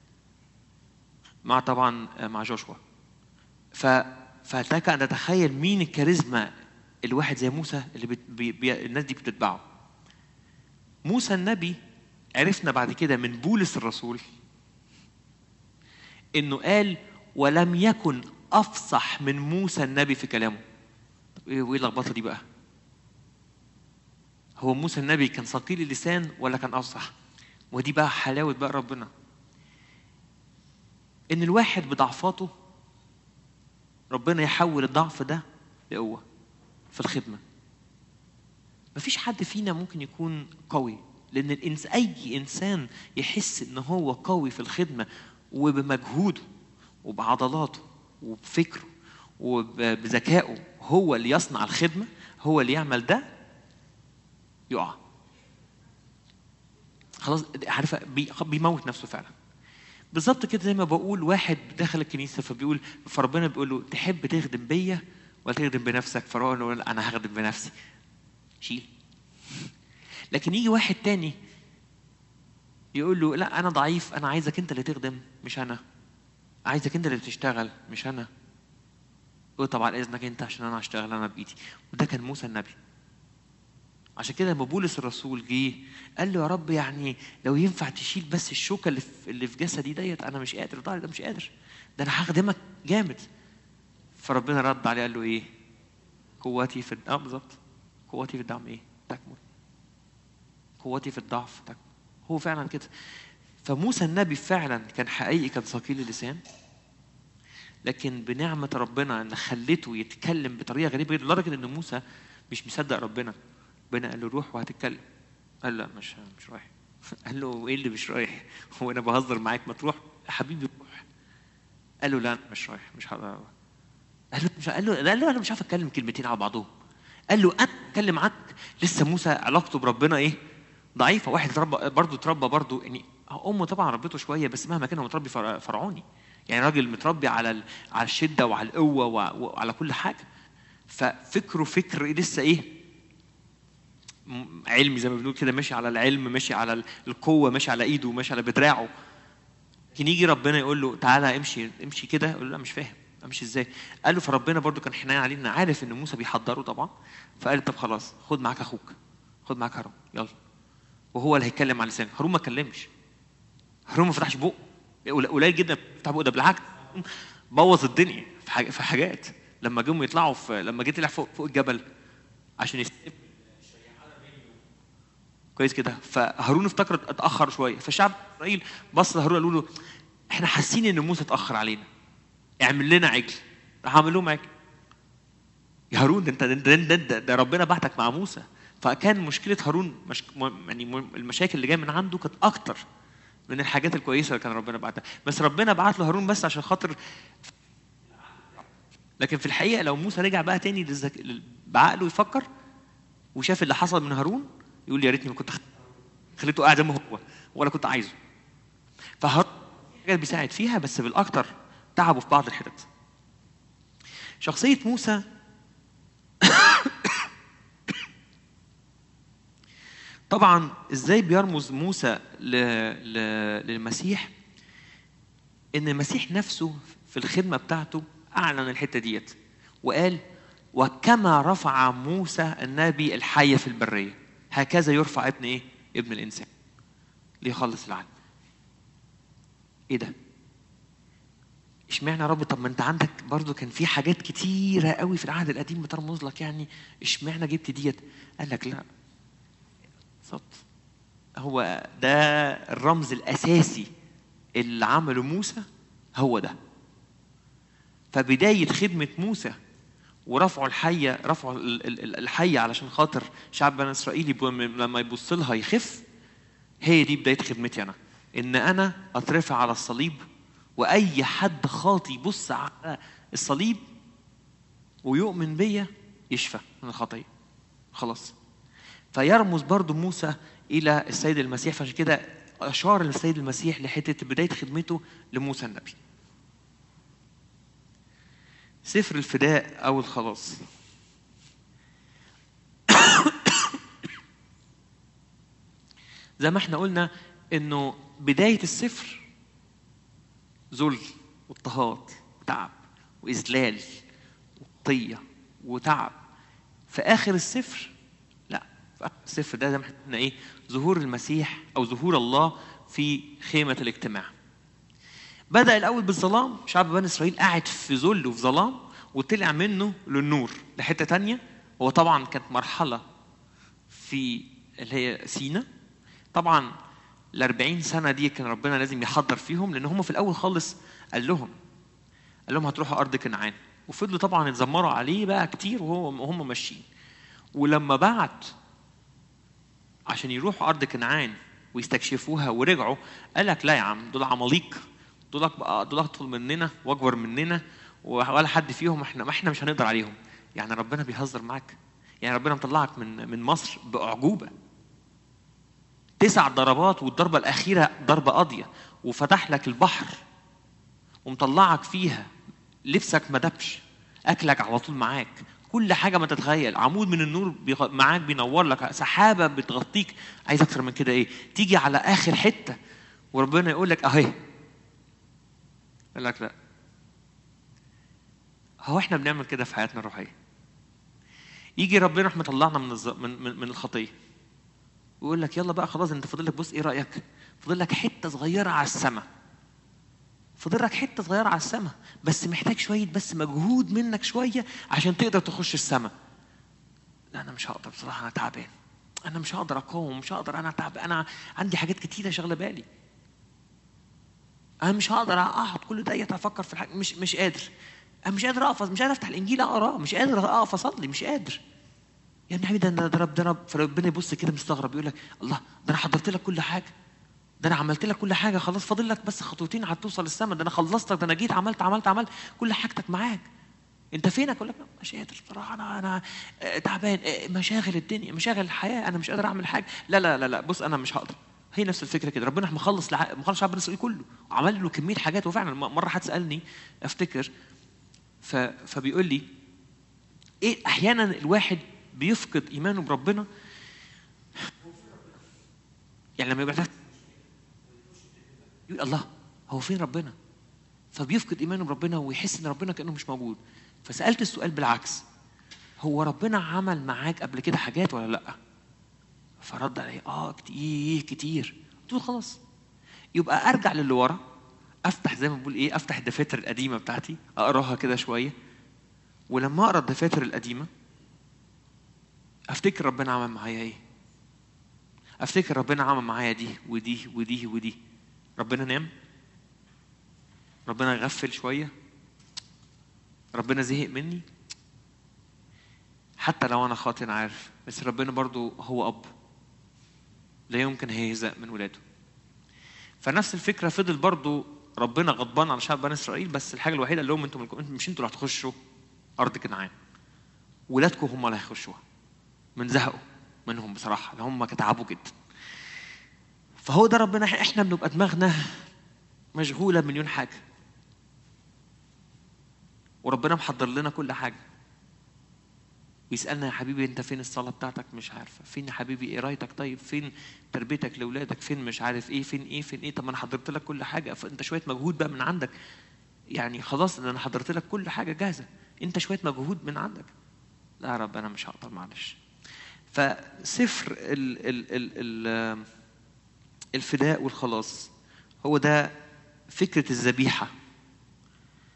مع طبعا مع جوشوا ف فلك ان تتخيل مين الكاريزما الواحد زي موسى اللي بت... بي... بي... الناس دي بتتبعه موسى النبي عرفنا بعد كده من بولس الرسول انه قال ولم يكن افصح من موسى النبي في كلامه طب ايه وايه اللخبطه دي بقى هو موسى النبي كان ثقيل اللسان ولا كان افصح ودي بقى حلاوه بقى ربنا ان الواحد بضعفاته ربنا يحول الضعف ده لقوه في الخدمه مفيش حد فينا ممكن يكون قوي لان الإنس اي انسان يحس ان هو قوي في الخدمه وبمجهوده وبعضلاته وبفكره وبذكائه هو اللي يصنع الخدمه هو اللي يعمل ده يقع خلاص عارفه بي- بيموت نفسه فعلا بالظبط كده زي ما بقول واحد دخل الكنيسه فبيقول فربنا بيقول له تحب تخدم بيا ولا تخدم بنفسك فهو يقول انا هخدم بنفسي شيل لكن يجي واحد تاني يقول له لا انا ضعيف انا عايزك انت اللي تخدم مش انا عايزك انت اللي تشتغل مش انا يقول طب على اذنك انت عشان انا هشتغل انا بايدي وده كان موسى النبي عشان كده لما بولس الرسول جه قال له يا رب يعني لو ينفع تشيل بس الشوكه اللي في اللي في جسدي ديت انا مش قادر ضهري ده مش قادر ده انا هخدمك جامد فربنا رد عليه قال له ايه قوتي في اه بالظبط قوتي في الدعم ايه تكمل قوتي في الضعف تكمل هو فعلا كده فموسى النبي فعلا كان حقيقي كان ثقيل اللسان لكن بنعمة ربنا ان خليته يتكلم بطريقة غريبة جدا لدرجة ان موسى مش مصدق ربنا ربنا قال له روح وهتتكلم قال لا مش مش رايح قال له ايه اللي مش رايح هو انا بهزر معاك ما تروح يا حبيبي روح قال له لا أنا مش رايح مش هقدر أروح. قال له مش قال له قال له انا مش عارف اتكلم كلمتين على بعضهم قال له انا اتكلم عنك لسه موسى علاقته بربنا ايه ضعيفه واحد اتربى برضه اتربى برضه يعني امه طبعا ربته شويه بس مهما كان هو متربي فر- فرعوني يعني راجل متربي على ال- على الشده وعلى القوه وع- وعلى كل حاجه ففكره فكر إيه لسه ايه م- علمي زي ما بنقول كده ماشي على العلم ماشي على ال- القوه ماشي على ايده ماشي على بدراعه لكن يجي ربنا يقول له تعالى امشي امشي كده يقول له لا مش فاهم امشي ازاي قال له فربنا برضو كان حنين عليه إن عارف ان موسى بيحضره طبعا فقال له طب خلاص خد معاك اخوك خد معاك هارون يلا وهو اللي هيتكلم على لسانه هارون ما اتكلمش هارون ما فتحش بقه قل- قليل جدا فتح بقه ده بالعكس بوظ الدنيا في حاج- في حاجات لما جم يطلعوا في لما جه طلع فوق فوق الجبل عشان يستلم كويس كده فهارون افتكر اتاخر شويه فالشعب اسرائيل بص لهارون قالوا له احنا حاسين ان موسى اتاخر علينا اعمل لنا عجل راح عمل لهم عجل يا هارون ده انت ده, ده, ده, ده, ده ربنا بعتك مع موسى فكان مشكله هارون مش م- يعني م- المشاكل اللي جايه من عنده كانت اكتر من الحاجات الكويسه اللي كان ربنا بعتها بس ربنا بعت له هارون بس عشان خاطر لكن في الحقيقه لو موسى رجع بقى تاني للذك... لل- بعقله يفكر وشاف اللي حصل من هارون يقول يا ريتني ما كنت خ- خليته قاعد زي ما هو ولا كنت عايزه فهارون حاجات بيساعد فيها بس بالاكتر تعبوا في بعض الحتت شخصيه موسى طبعا ازاي بيرمز موسى ل... ل... للمسيح ان المسيح نفسه في الخدمه بتاعته اعلن الحته ديت وقال وكما رفع موسى النبي الحي في البريه هكذا يرفع ابن ايه ابن الانسان ليخلص العالم ايه ده اشمعنى يا رب طب ما انت عندك برضو كان في حاجات كتيره قوي في العهد القديم بترمز لك يعني اشمعنى جبت ديت قال لك لا بالظبط هو ده الرمز الاساسي اللي عمله موسى هو ده فبدايه خدمه موسى ورفعوا الحيه رفعوا ال- ال- ال- الحيه علشان خاطر شعب بني اسرائيل يبقوا م- لما يبص لها يخف هي دي بدايه خدمتي انا ان انا اترفع على الصليب واي حد خاطي يبص على الصليب ويؤمن بيا يشفى من الخطيه خلاص فيرمز برضو موسى الى السيد المسيح فعشان كده اشار السيد المسيح لحته بدايه خدمته لموسى النبي سفر الفداء او الخلاص زي ما احنا قلنا انه بدايه السفر ذل واضطهاد وتعب واذلال وقطيه وتعب في اخر السفر لا في اخر السفر ده زي ما احنا قلنا ايه ظهور المسيح او ظهور الله في خيمه الاجتماع بدأ الأول بالظلام شعب بني إسرائيل قاعد في ذل وفي ظلام وطلع منه للنور لحتة تانية هو طبعا كانت مرحلة في اللي هي سينا طبعا ال 40 سنة دي كان ربنا لازم يحضر فيهم لأن هم في الأول خالص قال لهم قال لهم هتروحوا أرض كنعان وفضلوا طبعا يتذمروا عليه بقى كتير وهو وهم ماشيين ولما بعت عشان يروحوا أرض كنعان ويستكشفوها ورجعوا قال لك لا يا عم دول عماليق دول أكبر- دول اطول مننا واكبر مننا ولا حد فيهم احنا ما احنا مش هنقدر عليهم يعني ربنا بيهزر معاك يعني ربنا مطلعك من من مصر باعجوبه تسع ضربات والضربه الاخيره ضربه قاضيه وفتح لك البحر ومطلعك فيها لبسك ما دبش اكلك على طول معاك كل حاجه ما تتخيل عمود من النور بيغ- معاك بينور لك سحابه بتغطيك عايز اكتر من كده ايه تيجي على اخر حته وربنا يقول لك اهي يقول لك لا هو احنا بنعمل كده في حياتنا الروحيه يجي ربنا يروح مطلعنا من الز... من من, من الخطيه ويقول لك يلا بقى خلاص انت فاضل لك بص ايه رايك فاضل لك حته صغيره على السماء فاضل لك حته صغيره على السماء بس محتاج شويه بس مجهود منك شويه عشان تقدر تخش السماء لا انا مش هقدر بصراحه انا تعبان انا مش هقدر اقاوم مش هقدر انا تعب انا عندي حاجات كتيره شغله بالي انا مش هقدر اقعد كل دقيقه افكر في الحاجه مش مش قادر انا مش قادر اقف مش قادر افتح الانجيل اقراه مش قادر اقف اصلي مش قادر يا ابني حبيبي ده ده رب ده رب فربنا يبص كده مستغرب يقول لك الله ده انا حضرت لك كل حاجه ده انا عملت لك كل حاجه خلاص فاضل لك بس خطوتين هتوصل السما ده انا خلصتك ده انا جيت عملت عملت عملت كل حاجتك معاك انت فينك اقول لك مش قادر بصراحه انا انا آه، تعبان آه، مشاغل الدنيا مشاغل الحياه انا مش قادر اعمل حاجه لا لا لا لا بص انا مش هقدر هي نفس الفكره كده ربنا مخلص لع... مخلص شعب بني اسرائيل كله وعمل له كميه حاجات وفعلا مره حد سالني افتكر ف... فبيقول لي ايه احيانا الواحد بيفقد ايمانه بربنا يعني لما يبقى تحت يقول الله هو فين ربنا فبيفقد ايمانه بربنا ويحس ان ربنا كانه مش موجود فسالت السؤال بالعكس هو ربنا عمل معاك قبل كده حاجات ولا لا فرد علي اه كتير كتير قلت له خلاص يبقى ارجع للي ورا افتح زي ما بقول ايه افتح الدفاتر القديمه بتاعتي اقراها كده شويه ولما اقرا الدفاتر القديمه افتكر ربنا عمل معايا ايه افتكر ربنا عمل معايا دي ودي ودي ودي ربنا نام ربنا غفل شويه ربنا زهق مني حتى لو انا خاطئ أنا عارف بس ربنا برضو هو اب لا يمكن هيزهق من ولاده فنفس الفكره فضل برضو ربنا غضبان على شعب بني اسرائيل بس الحاجه الوحيده اللي هم انتم مش انتوا اللي هتخشوا ارض كنعان ولادكم هم اللي هيخشوها من زهقوا منهم بصراحه اللي هم كتعبوا جدا فهو ده ربنا احنا بنبقى دماغنا مشغوله بمليون حاجه وربنا محضر لنا كل حاجه ويسالنا يا حبيبي انت فين الصلاه بتاعتك مش عارفه فين يا حبيبي قرايتك طيب فين تربيتك لاولادك فين مش عارف ايه فين ايه فين ايه طب ما انا حضرت لك كل حاجه فانت شويه مجهود بقى من عندك يعني خلاص انا حضرت لك كل حاجه جاهزه انت شويه مجهود من عندك لا يا رب انا مش هقدر معلش فسفر ال ال ال ال الفداء والخلاص هو ده فكره الذبيحه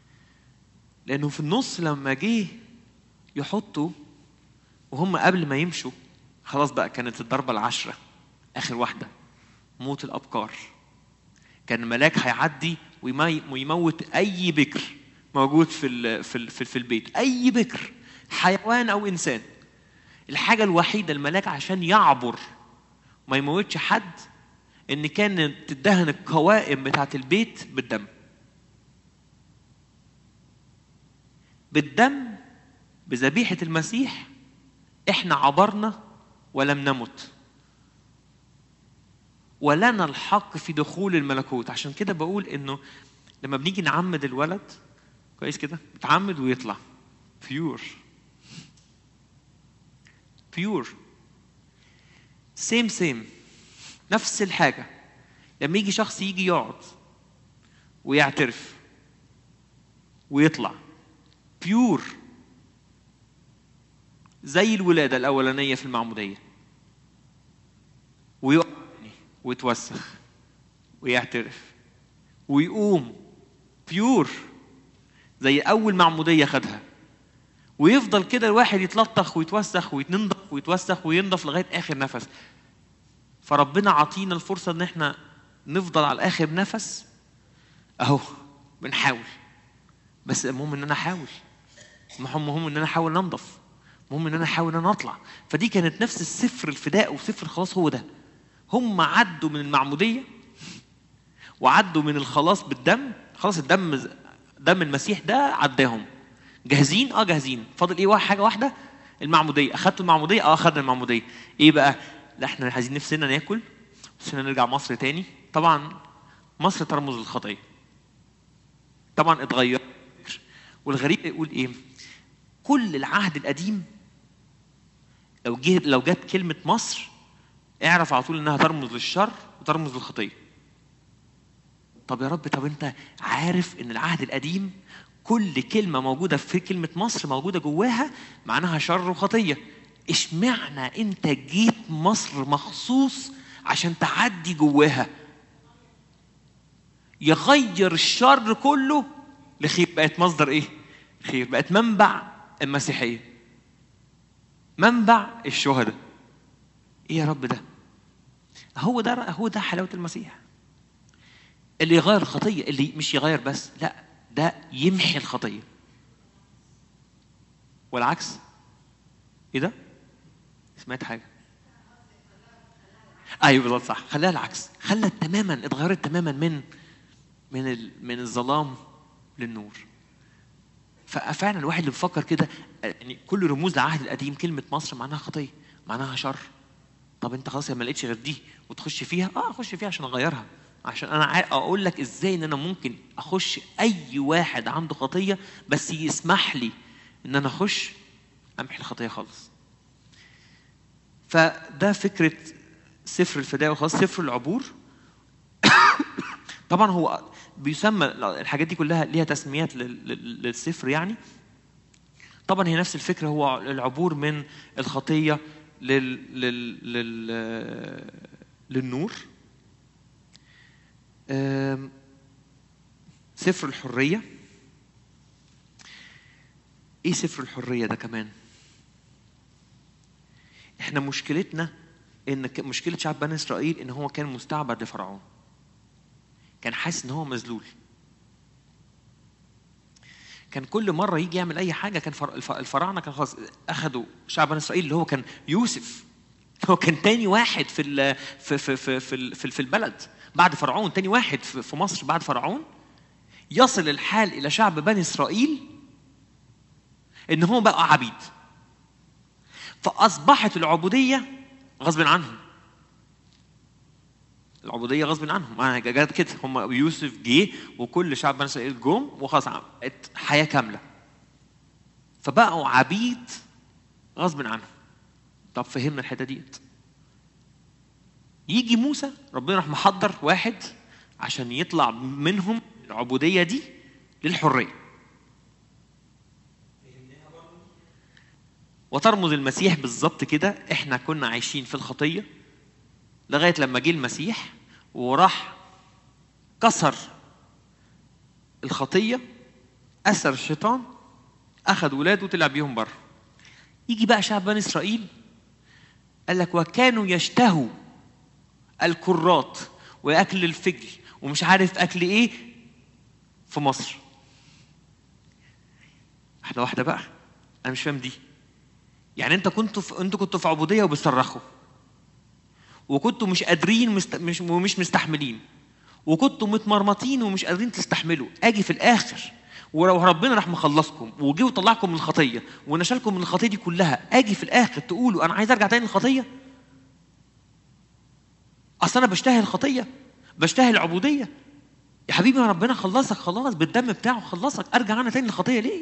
لانه في النص لما جه يحطوا وهم قبل ما يمشوا خلاص بقى كانت الضربه العشره اخر واحده موت الابكار كان الملاك هيعدي ويمي- ويموت اي بكر موجود في ال- في ال- في في البيت اي بكر حيوان او انسان الحاجه الوحيده الملاك عشان يعبر ما يموتش حد ان كانت تدهن القوائم بتاعت البيت بالدم بالدم بذبيحه المسيح احنا عبرنا ولم نمت ولنا الحق في دخول الملكوت عشان كده بقول انه لما بنيجي نعمد الولد كويس كده بتعمد ويطلع بيور بيور سيم سيم نفس الحاجه لما يجي شخص يجي يقعد ويعترف ويطلع بيور زي الولاده الاولانيه في المعموديه ويقع ويتوسخ ويعترف ويقوم بيور زي اول معموديه خدها ويفضل كده الواحد يتلطخ ويتوسخ ويتنضف ويتوسخ وينضف لغايه اخر نفس فربنا عطينا الفرصه ان احنا نفضل على اخر نفس اهو بنحاول بس المهم ان انا احاول المهم مهم ان انا احاول انضف المهم ان انا احاول ان انا اطلع فدي كانت نفس السفر الفداء وسفر خلاص هو ده هم عدوا من المعموديه وعدوا من الخلاص بالدم خلاص الدم دم المسيح ده عداهم جاهزين اه جاهزين فاضل ايه واحد حاجه واحده المعموديه اخدتوا المعموديه اه اخدنا المعموديه ايه بقى لا احنا عايزين نفسنا ناكل نفسنا نرجع مصر تاني طبعا مصر ترمز للخطيه طبعا اتغير والغريب يقول ايه كل العهد القديم لو جه لو جت كلمه مصر اعرف على طول انها ترمز للشر وترمز للخطيه طب يا رب طب انت عارف ان العهد القديم كل كلمة موجودة في كلمة مصر موجودة جواها معناها شر وخطية اشمعنى انت جيت مصر مخصوص عشان تعدي جواها يغير الشر كله لخير بقت مصدر ايه خير بقت منبع المسيحية منبع الشهداء ايه يا رب ده هو ده هو ده حلاوة المسيح اللي يغير الخطيه اللي مش يغير بس لا ده يمحي الخطيه والعكس ايه ده سمعت حاجه ايوه بالظبط صح خلاها العكس خلت تماما اتغيرت تماما من من ال... من الظلام للنور ففعلا الواحد اللي بيفكر كده يعني كل رموز العهد القديم كلمه مصر معناها خطيه معناها شر طب انت خلاص ما لقيتش غير دي وتخش فيها اه اخش فيها عشان اغيرها عشان انا عا- اقول لك ازاي ان انا ممكن اخش اي واحد عنده خطيه بس يسمح لي ان انا اخش امحي الخطيه خالص فده فكره سفر الفداء وخلاص سفر العبور طبعا هو بيسمى الحاجات دي كلها ليها تسميات لل- لل- للسفر يعني طبعا هي نفس الفكره هو العبور من الخطيه لل لل لل للنور آم، سفر الحريه ايه سفر الحريه ده كمان احنا مشكلتنا ان ك- مشكله شعب بني اسرائيل ان هو كان مستعبد لفرعون كان حاسس ان هو مذلول كان كل مره يجي يعمل اي حاجه كان فر- الف- الفراعنه كان خلاص اخذوا شعب بني اسرائيل اللي هو كان يوسف هو كان تاني واحد في ال في في في في, ال- في, في البلد بعد فرعون تاني واحد في, في مصر بعد فرعون يصل الحال الى شعب بني اسرائيل ان هم بقوا عبيد فاصبحت العبوديه غصب عنهم العبوديه غصب عنهم انا جت كده هم يوسف جه وكل شعب بني اسرائيل جم وخلاص بقت حياه كامله فبقوا عبيد غصب عنهم طب فهمنا الحته ديت يجي موسى ربنا راح محضر واحد عشان يطلع منهم العبوديه دي للحريه وترمز المسيح بالظبط كده احنا كنا عايشين في الخطيه لغايه لما جه المسيح وراح كسر الخطيه اثر الشيطان اخذ ولاده وطلع بيهم بره يجي بقى شعب بني اسرائيل قال لك وكانوا يشتهوا الكرات واكل الفجل ومش عارف اكل ايه في مصر واحده واحده بقى انا مش فاهم دي يعني انت كنتوا في انتوا كنتوا في عبوديه وبتصرخوا وكنتوا مش قادرين مست... مش ومش مستحملين وكنتوا متمرمطين ومش قادرين تستحملوا اجي في الاخر ولو ربنا راح مخلصكم وجي وطلعكم من الخطيه ونشلكم من الخطيه دي كلها اجي في الاخر تقولوا انا عايز ارجع تاني للخطيه اصل انا بشتهي الخطيه بشتهي العبوديه يا حبيبي ما ربنا خلصك خلاص بالدم بتاعه خلصك ارجع انا تاني للخطيه ليه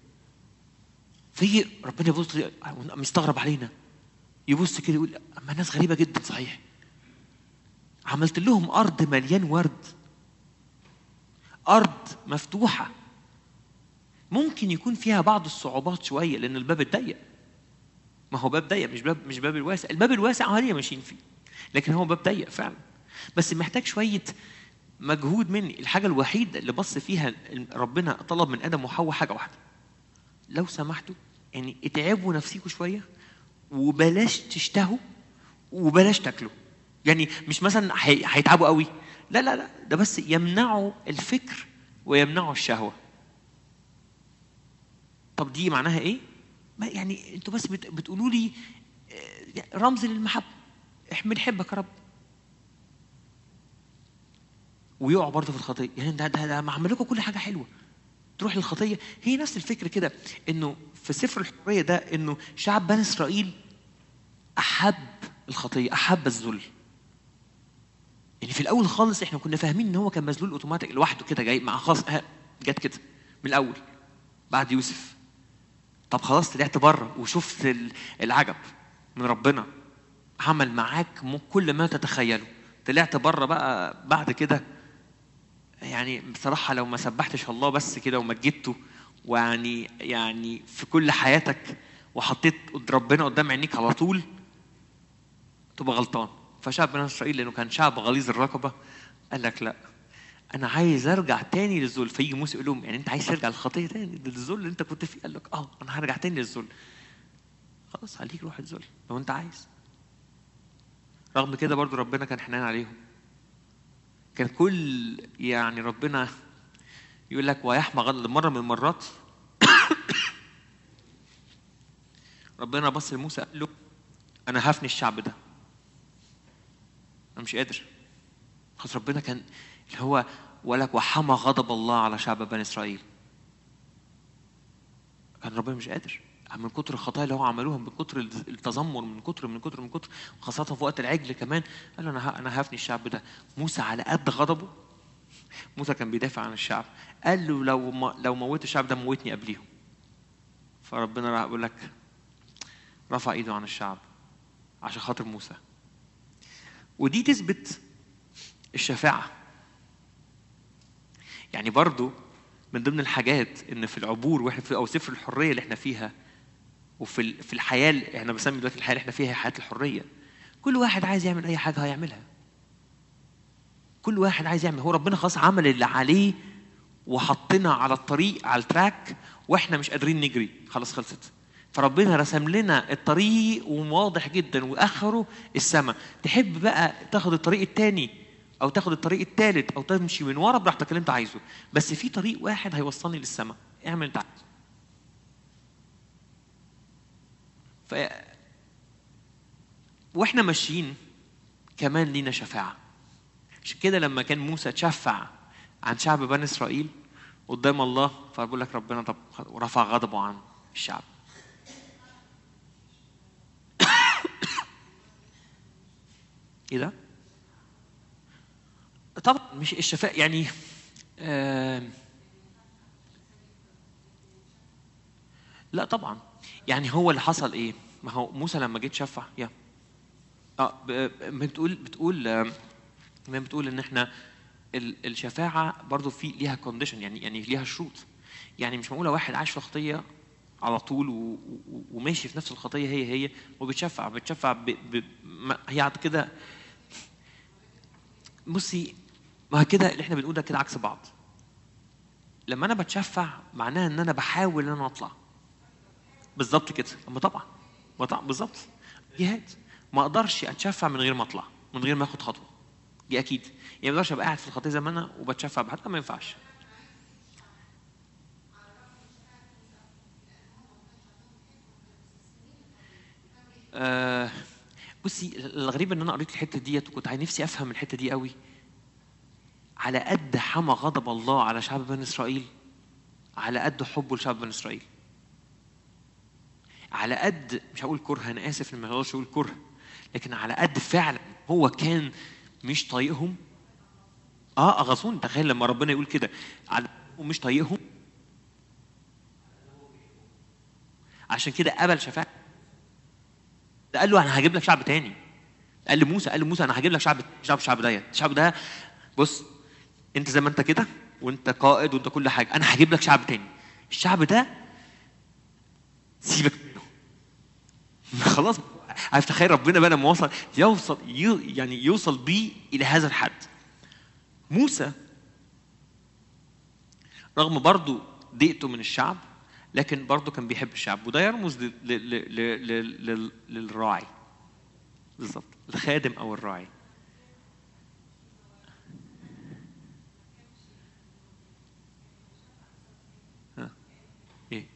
فيجي ربنا يبص مستغرب علينا يبص كده يقول اما الناس غريبه جدا صحيح عملت لهم ارض مليان ورد ارض مفتوحه ممكن يكون فيها بعض الصعوبات شويه لان الباب ضيق ما هو باب ضيق مش باب مش باب الواسع الباب الواسع هي ماشيين فيه لكن هو باب ضيق فعلا بس محتاج شويه مجهود مني الحاجه الوحيده اللي بص فيها ربنا طلب من ادم وحواء حاجه واحده لو سمحتوا يعني اتعبوا نفسيكم شويه وبلاش تشتهوا وبلاش تاكلوا يعني مش مثلا هيتعبوا قوي لا لا لا ده بس يمنعوا الفكر ويمنعوا الشهوه طب دي معناها ايه ما يعني انتوا بس بتقولوا لي رمز للمحبه احنا بنحبك يا رب ويقعوا برضه في الخطيه يعني ده ده, ده عمل لكم كل حاجه حلوه تروح للخطيه هي نفس الفكر كده انه في سفر الحريه ده انه شعب بني اسرائيل احب الخطيه احب الذل يعني في الاول خالص احنا كنا فاهمين ان هو كان مذلول اوتوماتيك لوحده كده جاي مع خاص جت كده من الاول بعد يوسف طب خلاص طلعت بره وشفت العجب من ربنا عمل معاك كل ما تتخيله طلعت بره بقى بعد كده يعني بصراحه لو ما سبحتش الله بس كده ومجدته ويعني يعني في كل حياتك وحطيت ربنا قدام عينيك على طول تبقى غلطان فشعب بني اسرائيل لانه كان شعب غليظ الرقبه قال لك لا انا عايز ارجع تاني للذل فيجي موسى يقول لهم يعني انت عايز ترجع للخطيه تاني للذل اللي انت كنت فيه قال لك اه انا هرجع تاني للذل خلاص خليك روح الذل لو انت عايز رغم كده برضو ربنا كان حنان عليهم كان كل يعني ربنا يقول لك ويحمى غضب مره من المرات ربنا بص لموسى قال له انا هفني الشعب ده انا مش قادر خلاص ربنا كان اللي هو ولك وحمى غضب الله على شعب بني اسرائيل كان ربنا مش قادر من كتر الخطايا اللي هو عملوها من كتر التذمر من كتر من كتر من كتر خاصة في وقت العجل كمان قال له انا انا هفني الشعب ده موسى على قد غضبه موسى كان بيدافع عن الشعب قال له لو ما لو موت الشعب ده موتني قبليهم فربنا راح يقول لك رفع ايده عن الشعب عشان خاطر موسى ودي تثبت الشفاعة يعني برضو من ضمن الحاجات ان في العبور واحنا في او سفر الحريه اللي احنا فيها وفي في الحياه اللي احنا بنسمي دلوقتي الحياه اللي احنا فيها هي حياه الحريه كل واحد عايز يعمل اي حاجه هيعملها كل واحد عايز يعمل هو ربنا خلاص عمل اللي عليه وحطنا على الطريق على التراك واحنا مش قادرين نجري خلاص خلصت فربنا رسم لنا الطريق وواضح جدا واخره السماء تحب بقى تاخد الطريق التاني او تاخد الطريق الثالث او تمشي من ورا براحتك اللي انت عايزه بس في طريق واحد هيوصلني للسماء اعمل اللي انت عايزه ف واحنا ماشيين كمان لينا شفاعه عشان كده لما كان موسى تشفع عن شعب بني اسرائيل قدام الله فبقول لك ربنا طب ورفع غضبه عن الشعب ايه ده؟ طبعا مش الشفاء يعني آه لا طبعا يعني هو اللي حصل ايه؟ ما هو موسى لما جه تشفع يا اه بتقول بتقول آه بتقول ان احنا الشفاعه برضو في ليها كونديشن يعني يعني ليها شروط يعني مش معقوله واحد عايش في خطيه على طول و... وماشي في نفس الخطيه هي هي وبتشفع بتشفع ب... ب... هي كده بصي ما كده اللي احنا بنقول ده كده عكس بعض لما انا بتشفع معناها ان انا بحاول ان انا اطلع بالظبط كده اما طبعا ما طبعا بالظبط جهاد ما اقدرش اتشفع من غير ما اطلع من غير ما اخد خطوه دي اكيد يعني ما اقدرش ابقى قاعد في الخطيه زي ما انا وبتشفع بحد ما ينفعش آه بصي الغريب ان انا قريت الحته ديت وكنت عايز نفسي افهم الحته دي قوي على قد حمى غضب الله على شعب بني اسرائيل على قد حبه لشعب بني اسرائيل على قد مش هقول كره انا اسف ان ما اقدرش اقول كره لكن على قد فعلا هو كان مش طايقهم اه اغاثون تخيل لما ربنا يقول كده على ومش طايقهم عشان كده قبل شفاعة ده قال له انا هجيب لك شعب تاني قال لموسى قال لموسى انا هجيب لك شعب شعب الشعب ده الشعب ده بص انت زي ما انت كده وانت قائد وانت كل حاجه انا هجيب لك شعب تاني الشعب ده سيبك منه خلاص عارف تخيل ربنا بقى لما وصل يوصل ي- يعني يوصل بيه الى هذا الحد موسى رغم برضو ضيقته من الشعب لكن برضو كان بيحب الشعب وده يرمز لل- لل- لل- لل- لل- للراعي بالظبط الخادم او الراعي ها ايه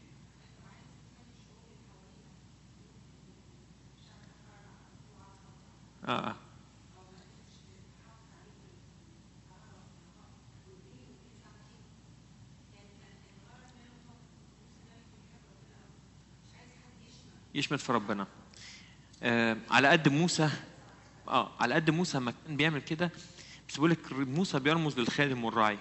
اه اه يشمت في ربنا آه على قد موسى اه على قد موسى ما كان بيعمل كده بس بقول لك موسى بيرمز للخادم والراعي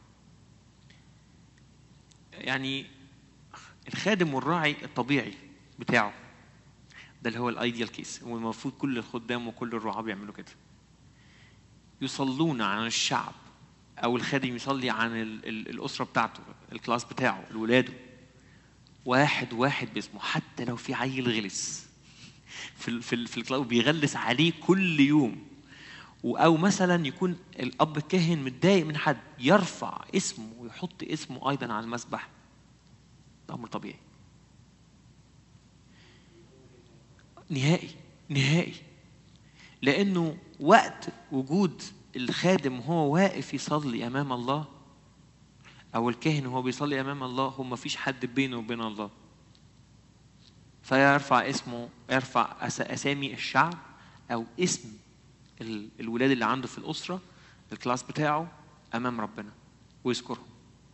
يعني الخادم والراعي الطبيعي بتاعه ده اللي هو الايديال كيس والمفروض كل الخدام وكل الرعاة بيعملوا كده يصلون عن الشعب او الخادم يصلي عن ال- ال- الاسره بتاعته الكلاس بتاعه ولاده واحد واحد باسمه حتى لو في عيل غلس في ال- في ال- في الكلاس بيغلس عليه كل يوم و- او مثلا يكون الاب الكاهن متضايق من حد يرفع اسمه ويحط اسمه ايضا على المسبح ده امر طبيعي نهائي نهائي لانه وقت وجود الخادم وهو واقف يصلي امام الله او الكاهن وهو بيصلي امام الله هو ما فيش حد بينه وبين الله فيرفع اسمه يرفع أس- اسامي الشعب او اسم ال- الولاد اللي عنده في الاسره الكلاس بتاعه امام ربنا ويذكرهم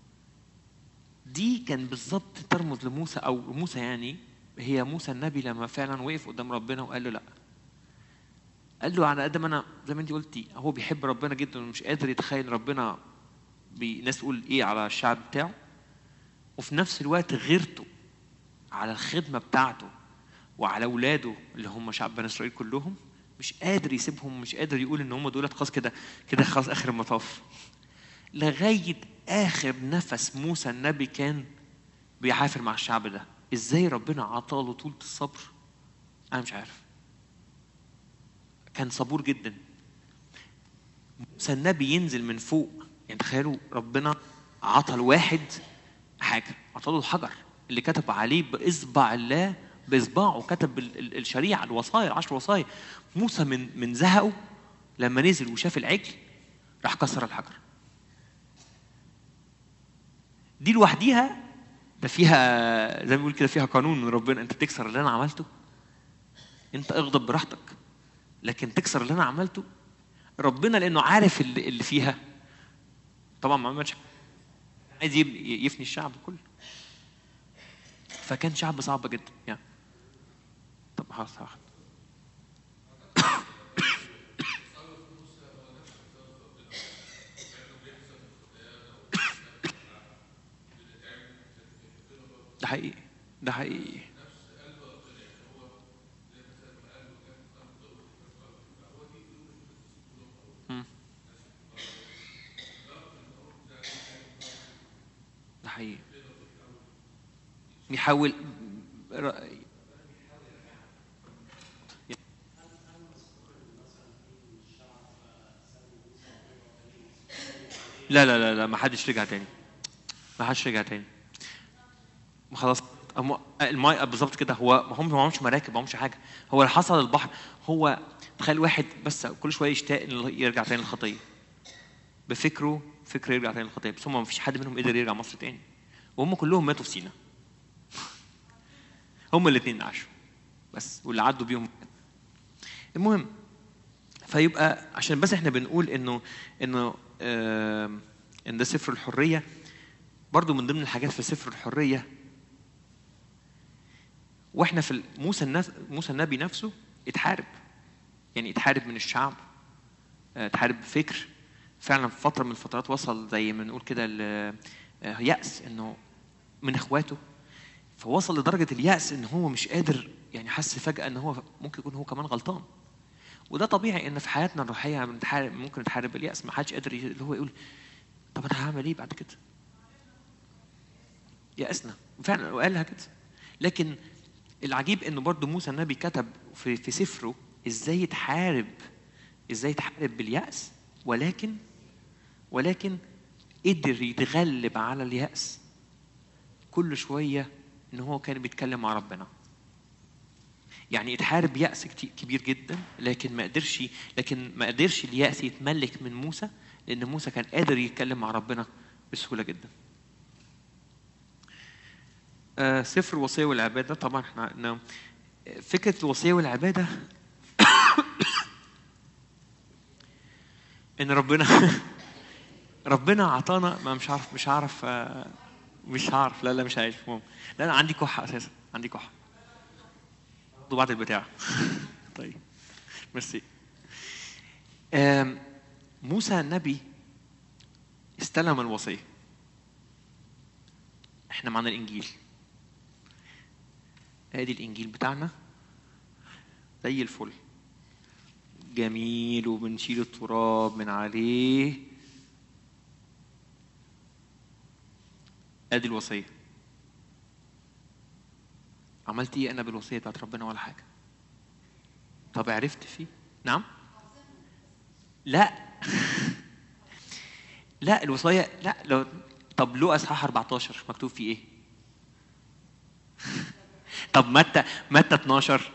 دي كان بالظبط ترمز لموسى او موسى يعني هي موسى النبي لما فعلا وقف قدام ربنا وقال له لا قال له على قد ما انا زي ما انت قلتي هو بيحب ربنا جدا ومش قادر يتخيل ربنا بي- ناس تقول ايه على الشعب بتاعه وفي نفس الوقت غيرته على الخدمه بتاعته وعلى اولاده اللي هم شعب بني اسرائيل كلهم مش قادر يسيبهم مش قادر يقول ان هم دولت خلاص كده كده خلاص اخر المطاف لغايه اخر نفس موسى النبي كان بيعافر مع الشعب ده ازاي ربنا عطاله طولة الصبر انا مش عارف كان صبور جدا موسى النبي ينزل من فوق يعني تخيلوا ربنا عطى الواحد حاجه عطاله الحجر اللي كتب عليه باصبع الله باصبعه كتب ال- ال- الشريعه الوصايا العشر وصايا موسى من من زهقه لما نزل وشاف العجل راح كسر الحجر دي لوحديها ده فيها زي ما بيقول كده فيها قانون من ربنا انت تكسر اللي انا عملته انت اغضب براحتك لكن تكسر اللي انا عملته ربنا لانه عارف اللي, اللي فيها طبعا ما عملش عايز يب- يفني الشعب كله فكان شعب صعب جدا يعني طب خلاص هاخد ده حقيقي ده حقيقي مم. ده حقيقي بيحاول ر- لا لا لا لا ما حدش رجع تاني ما حدش رجع تاني خلاص أم- الماء بالظبط كده هو هم ما همش مراكب ما همش حاجه هو اللي حصل البحر هو تخيل واحد بس كل شويه يشتاق انه يرجع تاني للخطيه بفكره فكره يرجع تاني للخطيه بس هم ما فيش حد منهم قدر يرجع مصر تاني وهم كلهم ماتوا في سينا هم الاثنين عاشوا بس واللي عدوا بيهم المهم فيبقى عشان بس احنا بنقول انه انه آم، ان ده سفر الحريه برضو من ضمن الحاجات في سفر الحريه واحنا في ال- موسى الناس موسى النبي نفسه اتحارب يعني اتحارب من الشعب آه، اتحارب بفكر فعلا في فتره من الفترات وصل زي ما نقول كده ل- آه، يأس انه من اخواته فوصل لدرجه اليأس ان هو مش قادر يعني حس فجأة ان هو ممكن يكون هو كمان غلطان وده طبيعي ان في حياتنا الروحيه بنتحارب ممكن نتحارب باليأس ما حدش قادر ي- اللي هو يقول طب انا هعمل ايه بعد كده يأسنا فعلا وقالها كده لكن العجيب انه برضو موسى النبي كتب في في سفره ازاي تحارب ازاي تحارب باليأس ولكن ولكن قدر يتغلب على اليأس كل شويه ان هو كان بيتكلم مع ربنا يعني اتحارب يأس كتير كبير جدا لكن ما قدرش لكن ما قدرش اليأس يتملك من موسى لأن موسى كان قادر يتكلم مع ربنا بسهولة جدا. آه سفر الوصية والعبادة طبعا احنا قلنا فكرة الوصية والعبادة إن ربنا ربنا عطانا ما مش عارف مش عارف آه، مش عارف لا لا مش عايش المهم لا انا عندي كحة أساسا عندي كحة برضه بعد البتاع طيب ميرسي آم، موسى النبي استلم الوصية احنا معنا الانجيل ادي الانجيل بتاعنا زي الفل جميل وبنشيل التراب من عليه ادي الوصيه عملت ايه انا بالوصيه بتاعت ربنا ولا حاجه طب عرفت فيه نعم لا لا الوصيه لا لو طب لو اصحاح 14 مكتوب فيه ايه طب متى متى 12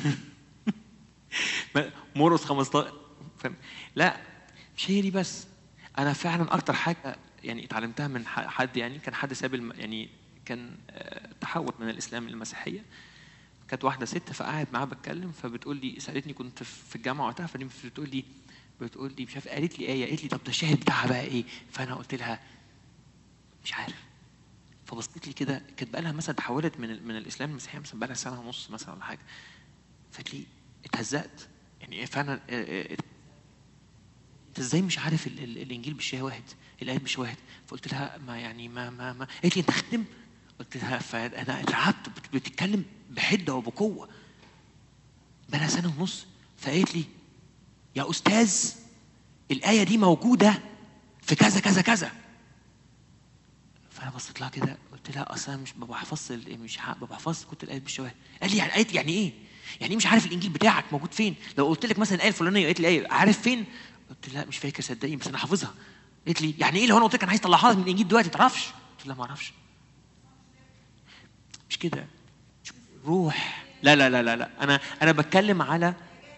مرقس 15 فاهم لا مش هي دي بس انا فعلا اكتر حاجه يعني اتعلمتها من ح- حد يعني كان حد ساب الم... يعني كان آه، تحول من الاسلام للمسيحيه كانت واحده ست فقعد معاها بتكلم فبتقول لي سالتني كنت في الجامعه وقتها فدي بتقول لي بتقول لي مش عارف قالت لي ايه قالت لي طب ده الشاهد بتاعها بقى ايه فانا قلت لها مش عارف فبصيت لي كده كانت بقى لها مثلا تحولت من ال- من الاسلام للمسيحيه مثلا بقى لها سنه ونص مثلا ولا حاجه فقالت لي اتهزقت يعني ايه فعلا آه، آه، انت ازاي مش عارف ال- ال- الانجيل بالشواهد الايات بالشواهد فقلت لها ما يعني ما ما ما قالت لي انت خدم قلت لها فانا اترعبت بت- بتتكلم بحده وبقوه بقى سنه ونص فقالت لي يا استاذ الايه دي موجوده في كذا كذا كذا فانا بصيت لها كده قلت لها اصلا مش ما بحفظش ال- مش ح- ما بحفظش كنت الايات بالشواهد قال لي يعني الايات يعني ايه؟ يعني إيه مش عارف الانجيل بتاعك موجود فين؟ لو قلت لك مثلا الايه الفلانيه قالت لي ايه عارف فين؟ قلت لها مش فاكر صدقني بس انا حافظها قالت لي يعني ايه لو انا قلت لك انا عايز اطلعها لك من الانجيل دلوقتي تعرفش؟ قلت لها ما اعرفش مش كده روح لا لا لا لا لا انا انا بتكلم على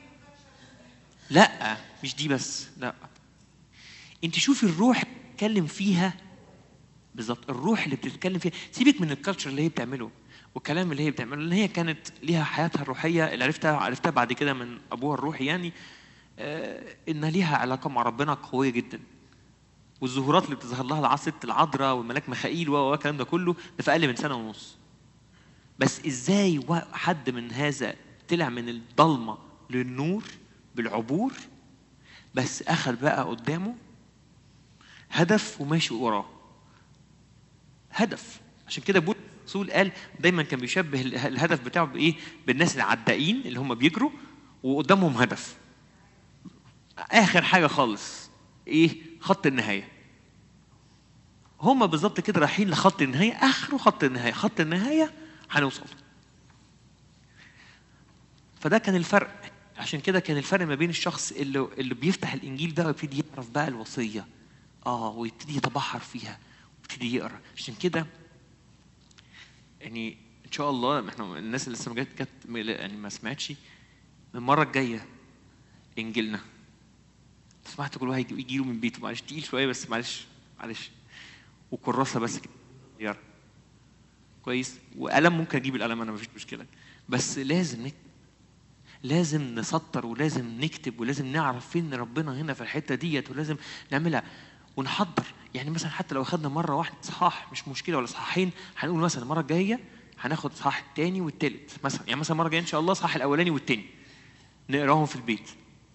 لا مش دي بس لا انت شوفي الروح بتتكلم فيها بالظبط الروح اللي بتتكلم فيها سيبك من الكالتشر اللي هي بتعمله والكلام اللي هي بتعمله لان هي كانت ليها حياتها الروحيه اللي عرفتها عرفتها بعد كده من ابوها الروحي يعني آه انها ليها علاقه مع ربنا قويه جدا والظهورات اللي بتظهر لها العصر العذراء والملاك ميخائيل و- والكلام ده كله ده في اقل من سنه ونص بس ازاي وا- حد من هذا طلع من الضلمه للنور بالعبور بس اخذ بقى قدامه هدف وماشي وراه هدف عشان كده بولس الرسول قال دايما كان بيشبه اله- الهدف بتاعه بايه بالناس العدائين اللي هم بيجروا وقدامهم هدف اخر حاجه خالص ايه خط النهايه هم بالظبط كده رايحين لخط النهايه اخره خط النهايه خط النهايه هنوصل فده كان الفرق عشان كده كان الفرق ما بين الشخص اللي اللي بيفتح الانجيل ده ويبتدي يعرف بقى الوصيه اه ويبتدي يتبحر فيها ويبتدي يقرا عشان كده يعني ان شاء الله احنا الناس اللي لسه ما جت جت يعني ما سمعتش من المره الجايه انجيلنا سمعت كل واحد يجي له من بيته معلش تقيل شويه بس معلش معلش وكراسه بس كده صغيرة. كويس وقلم ممكن اجيب القلم انا مفيش مشكله بس لازم نكتب لازم نسطر ولازم نكتب ولازم نعرف فين ربنا هنا في الحته ديت ولازم نعملها ونحضر يعني مثلا حتى لو اخدنا مره واحده صحاح مش مشكله ولا صحاحين هنقول مثلا المره الجايه هناخد صحاح الثاني والثالث مثلا يعني مثلا المره الجايه ان شاء الله صح الاولاني والثاني نقراهم في البيت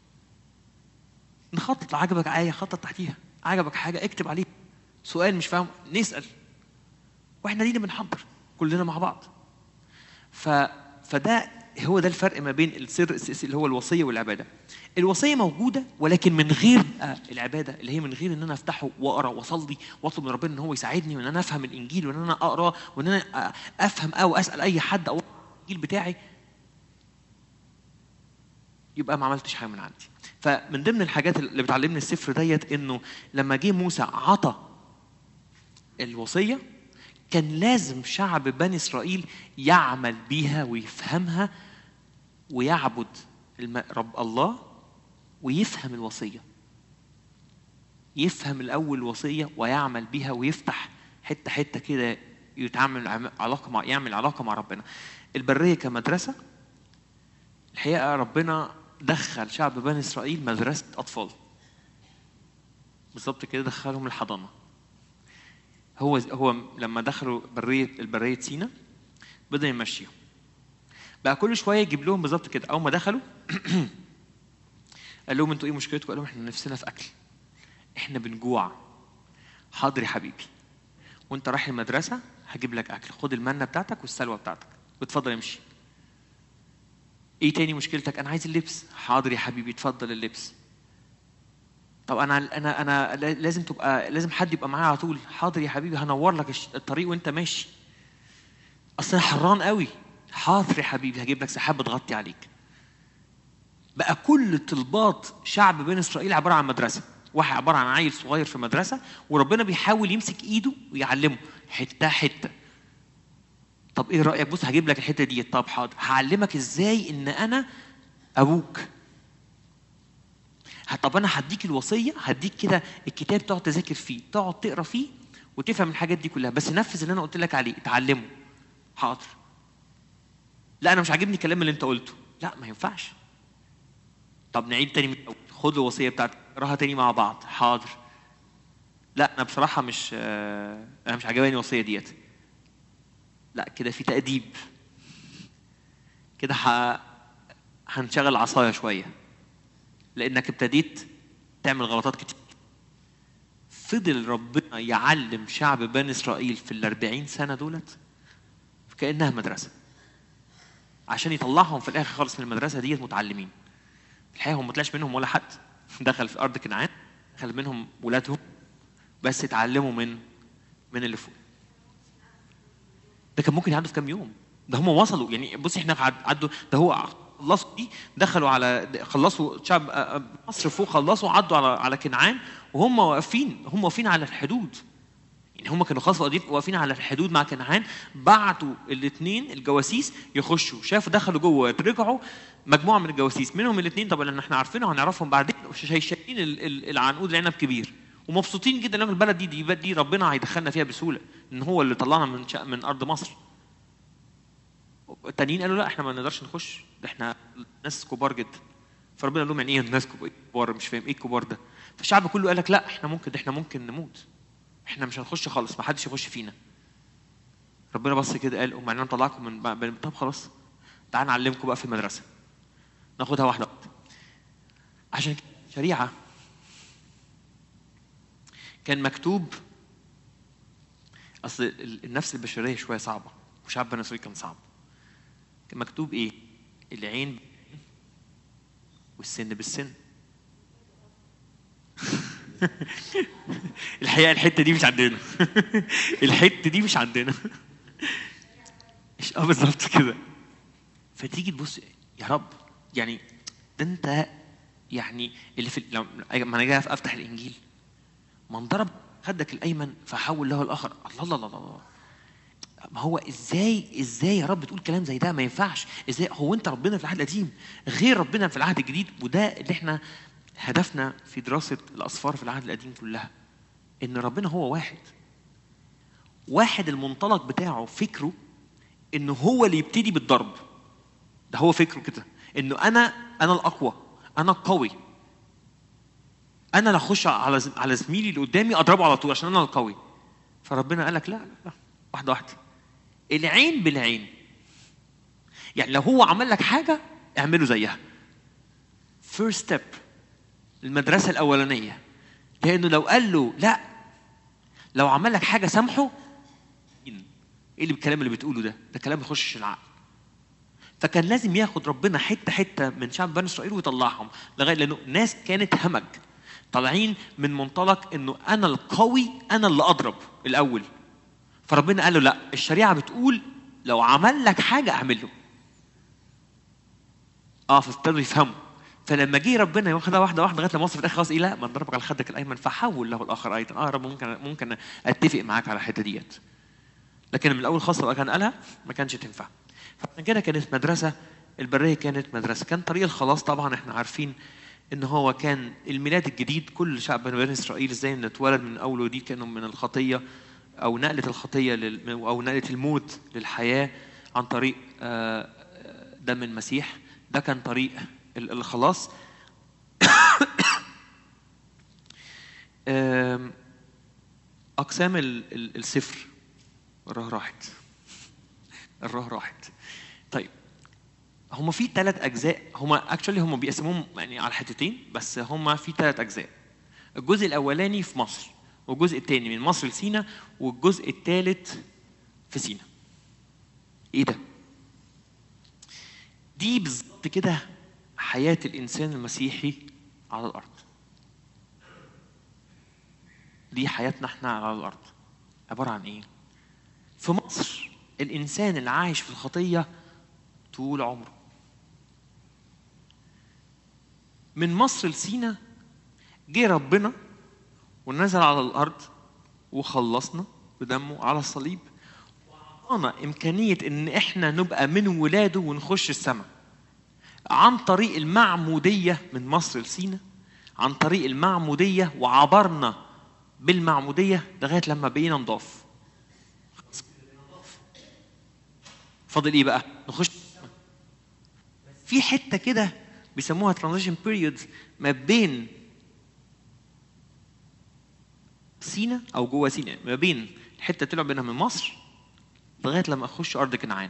نخطط عجبك آية خطط تحتيها عجبك حاجة اكتب عليها سؤال مش فاهم نسأل واحنا دينا بنحضر كلنا مع بعض ف... فده هو ده الفرق ما بين السر السياسي اللي هو الوصية والعبادة الوصية موجودة ولكن من غير آه، العبادة اللي هي من غير ان انا افتحه واقرا واصلي واطلب من ربنا ان هو يساعدني وان انا افهم الانجيل وان انا اقرا وان انا آه، افهم او اسال اي حد او الانجيل بتاعي يبقى ما عملتش حاجه من عندي فمن ضمن الحاجات اللي بتعلمني السفر ديت انه لما جه موسى عطى الوصيه كان لازم شعب بني اسرائيل يعمل بيها ويفهمها ويعبد الم- رب الله ويفهم الوصيه يفهم الاول الوصيه ويعمل بيها ويفتح حته حته كده يتعامل عم- علاقه مع يعمل علاقه مع ربنا البريه كمدرسه الحقيقه ربنا دخل شعب بني اسرائيل مدرسه اطفال بالظبط كده دخلهم الحضانه هو هو لما دخلوا بريه البريه سينا بدا يمشيهم بقى كل شويه يجيب لهم بالظبط كده اول ما دخلوا قال لهم انتوا ايه مشكلتكم؟ قال لهم احنا نفسنا في اكل احنا بنجوع حاضر يا حبيبي وانت رايح المدرسه هجيب لك اكل خد المنه بتاعتك والسلوى بتاعتك واتفضل امشي ايه تاني مشكلتك انا عايز اللبس حاضر يا حبيبي اتفضل اللبس طب انا انا انا لازم تبقى لازم حد يبقى معايا على طول حاضر يا حبيبي هنور لك الش- الطريق وانت ماشي اصل انا حران قوي حاضر يا حبيبي هجيب لك سحاب تغطي عليك بقى كل طلبات شعب بني اسرائيل عباره عن مدرسه واحد عباره عن عيل صغير في مدرسه وربنا بيحاول يمسك ايده ويعلمه حته حته طب ايه رايك بص هجيب لك الحته دي طب حاضر هعلمك ازاي ان انا ابوك ه- طب انا هديك الوصيه هديك كده الكتاب تقعد تذاكر فيه تقعد تقرا فيه وتفهم الحاجات دي كلها بس نفذ اللي انا قلت لك عليه اتعلمه حاضر لا انا مش عاجبني الكلام اللي انت قلته لا ما ينفعش طب نعيد تاني من الأول. خد الوصيه بتاعتك اقراها تاني مع بعض حاضر لا انا بصراحه مش آه، انا مش عاجباني الوصيه ديت لا كده في تأديب كده ح... هنشغل عصاية شوية لأنك ابتديت تعمل غلطات كتير فضل ربنا يعلم شعب بني إسرائيل في الأربعين سنة دولت كأنها مدرسة عشان يطلعهم في الآخر خالص من المدرسة ديت متعلمين الحقيقة هم ما طلعش منهم ولا حد دخل في أرض كنعان دخل منهم ولادهم بس اتعلموا من من اللي فوق ده كان ممكن يعدوا في كام يوم ده هم وصلوا يعني بصي احنا عد- عدوا ده هو خلصوا دي دخلوا على خلصوا شعب آه، آه، مصر فوق خلصوا عدوا على على كنعان وهم واقفين هم واقفين على الحدود يعني هم كانوا خلاص واقفين- واقفين على الحدود مع كنعان بعتوا الاثنين الجواسيس يخشوا شافوا دخلوا جوه رجعوا مجموعه من الجواسيس منهم الاثنين طبعا لان احنا عارفينه هنعرفهم بعدين شاي- شايلين ال- ال- العنقود العنب كبير ومبسوطين جدا ان البلد دي دي, دي ربنا هيدخلنا فيها بسهوله ان هو اللي طلعنا من شا- من ارض مصر التانيين قالوا لا احنا ما نقدرش نخش ده احنا ناس كبار جدا فربنا قال لهم يعني ايه ناس كبار مش فاهم ايه الكبار ده فالشعب كله قال لك لا احنا ممكن ده احنا ممكن نموت احنا مش هنخش خالص ما حدش يخش فينا ربنا بص كده قال امال انا نطلعكم من بقى طب خلاص تعال نعلمكم بقى في المدرسه ناخدها واحده واحده عشان كده شريعه كان مكتوب اصل ال- النفس البشريه شويه صعبه وشعب بني اسرائيل كان صعب كان مكتوب ايه العين بالعين والسن بالسن الحقيقه الحته دي مش عندنا الحته دي مش عندنا مش اه بالظبط كده فتيجي تبص يا رب يعني ده انت يعني اللي في لما انا جاي افتح الانجيل من ضرب خدك الايمن فحول له الاخر الله الله الله الله ما هو ازاي ازاي يا رب تقول كلام زي ده ما ينفعش ازاي هو انت ربنا في العهد القديم غير ربنا في العهد الجديد وده اللي احنا هدفنا في دراسه الاسفار في العهد القديم كلها ان ربنا هو واحد واحد المنطلق بتاعه فكره انه هو اللي يبتدي بالضرب ده هو فكره كده انه انا انا الاقوى انا القوي انا اللي اخش على على زميلي اللي قدامي اضربه على طول عشان انا القوي فربنا قال لك لا لا لا واحده واحده العين بالعين يعني لو هو عمل لك حاجه اعمله زيها فيرست ستيب المدرسه الاولانيه لانه لو قال له لا لو عمل لك حاجه سامحه ايه اللي الكلام اللي بتقوله ده ده كلام يخش العقل فكان لازم ياخد ربنا حته حته من شعب بني اسرائيل ويطلعهم لغايه لانه ناس كانت همج طالعين من منطلق انه انا القوي انا اللي اضرب الاول فربنا قال له لا الشريعه بتقول لو عمل لك حاجه اعمله اه فابتدوا يفهموا فلما جه ربنا واخدها واحده واحده لغايه لما وصل في الاخر خلاص ايه لا ما نضربك على خدك الايمن فحول له الاخر ايضا اه يا رب ممكن ممكن اتفق معاك على الحته ديت لكن من الاول خاصه كان قالها ما كانش تنفع فعشان كده كانت مدرسه البريه كانت مدرسه كان طريق الخلاص طبعا احنا عارفين ان هو كان الميلاد الجديد كل شعب بني اسرائيل ازاي انه اتولد من اول وجديد كانوا من الخطيه او نقله الخطيه لل... او نقله الموت للحياه عن طريق آه، دم المسيح ده كان طريق ال- الخلاص آم، اقسام ال- ال- السفر الراه راحت الراه راحت طيب هما في ثلاث اجزاء هما اكشولي هما بيقسموهم يعني على حتتين بس هما في ثلاث اجزاء الجزء الاولاني في مصر والجزء الثاني من مصر لسينا والجزء الثالث في سينا ايه ده دي بالظبط كده حياه الانسان المسيحي على الارض دي حياتنا احنا على الارض عباره عن ايه في مصر الانسان اللي عايش في الخطيه طول عمره من مصر لسينا جه ربنا ونزل على الارض وخلصنا بدمه على الصليب وأعطانا إمكانية إن إحنا نبقى من ولاده ونخش السماء عن طريق المعمودية من مصر لسينا عن طريق المعمودية وعبرنا بالمعمودية لغاية لما بقينا نضاف فاضل إيه بقى؟ نخش في حتة كده بيسموها ترانزيشن بيريود ما بين سينا او جوه سينا ما بين الحته اللي طلعوا بينها من مصر لغايه لما اخش ارض كنعان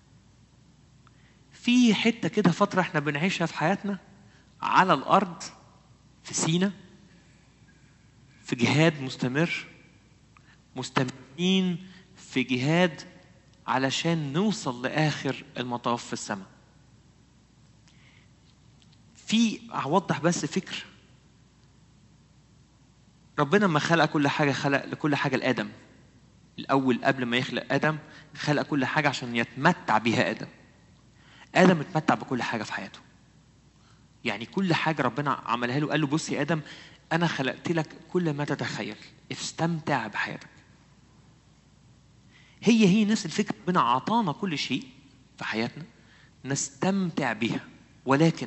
في حته كده فتره احنا بنعيشها في حياتنا على الارض في سينا في جهاد مستمر مستمرين في جهاد علشان نوصل لاخر المطاف في السماء في هوضح بس فكر ربنا لما خلق كل حاجة خلق لكل حاجة لآدم الأول قبل ما يخلق آدم خلق كل حاجة عشان يتمتع بها آدم آدم اتمتع بكل حاجة في حياته يعني كل حاجة ربنا عملها له قال له بص يا آدم أنا خلقت لك كل ما تتخيل استمتع بحياتك هي هي نفس الفكرة ربنا أعطانا كل شيء في حياتنا نستمتع بها ولكن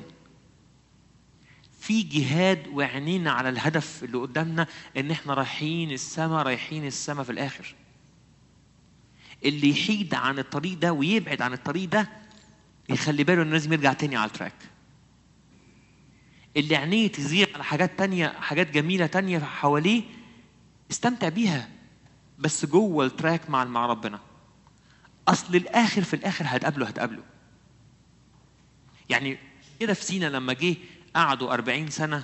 في جهاد وعينينا على الهدف اللي قدامنا ان احنا رايحين السما رايحين السما في الاخر اللي يحيد عن الطريق ده ويبعد عن الطريق ده يخلي باله انه لازم يرجع تاني على التراك اللي عينيه تزيغ على حاجات تانية حاجات جميلة تانية حواليه استمتع بيها بس جوه التراك مع مع ربنا اصل الاخر في الاخر هتقابله هتقابله يعني كده في سينا لما جه قعدوا 40 سنة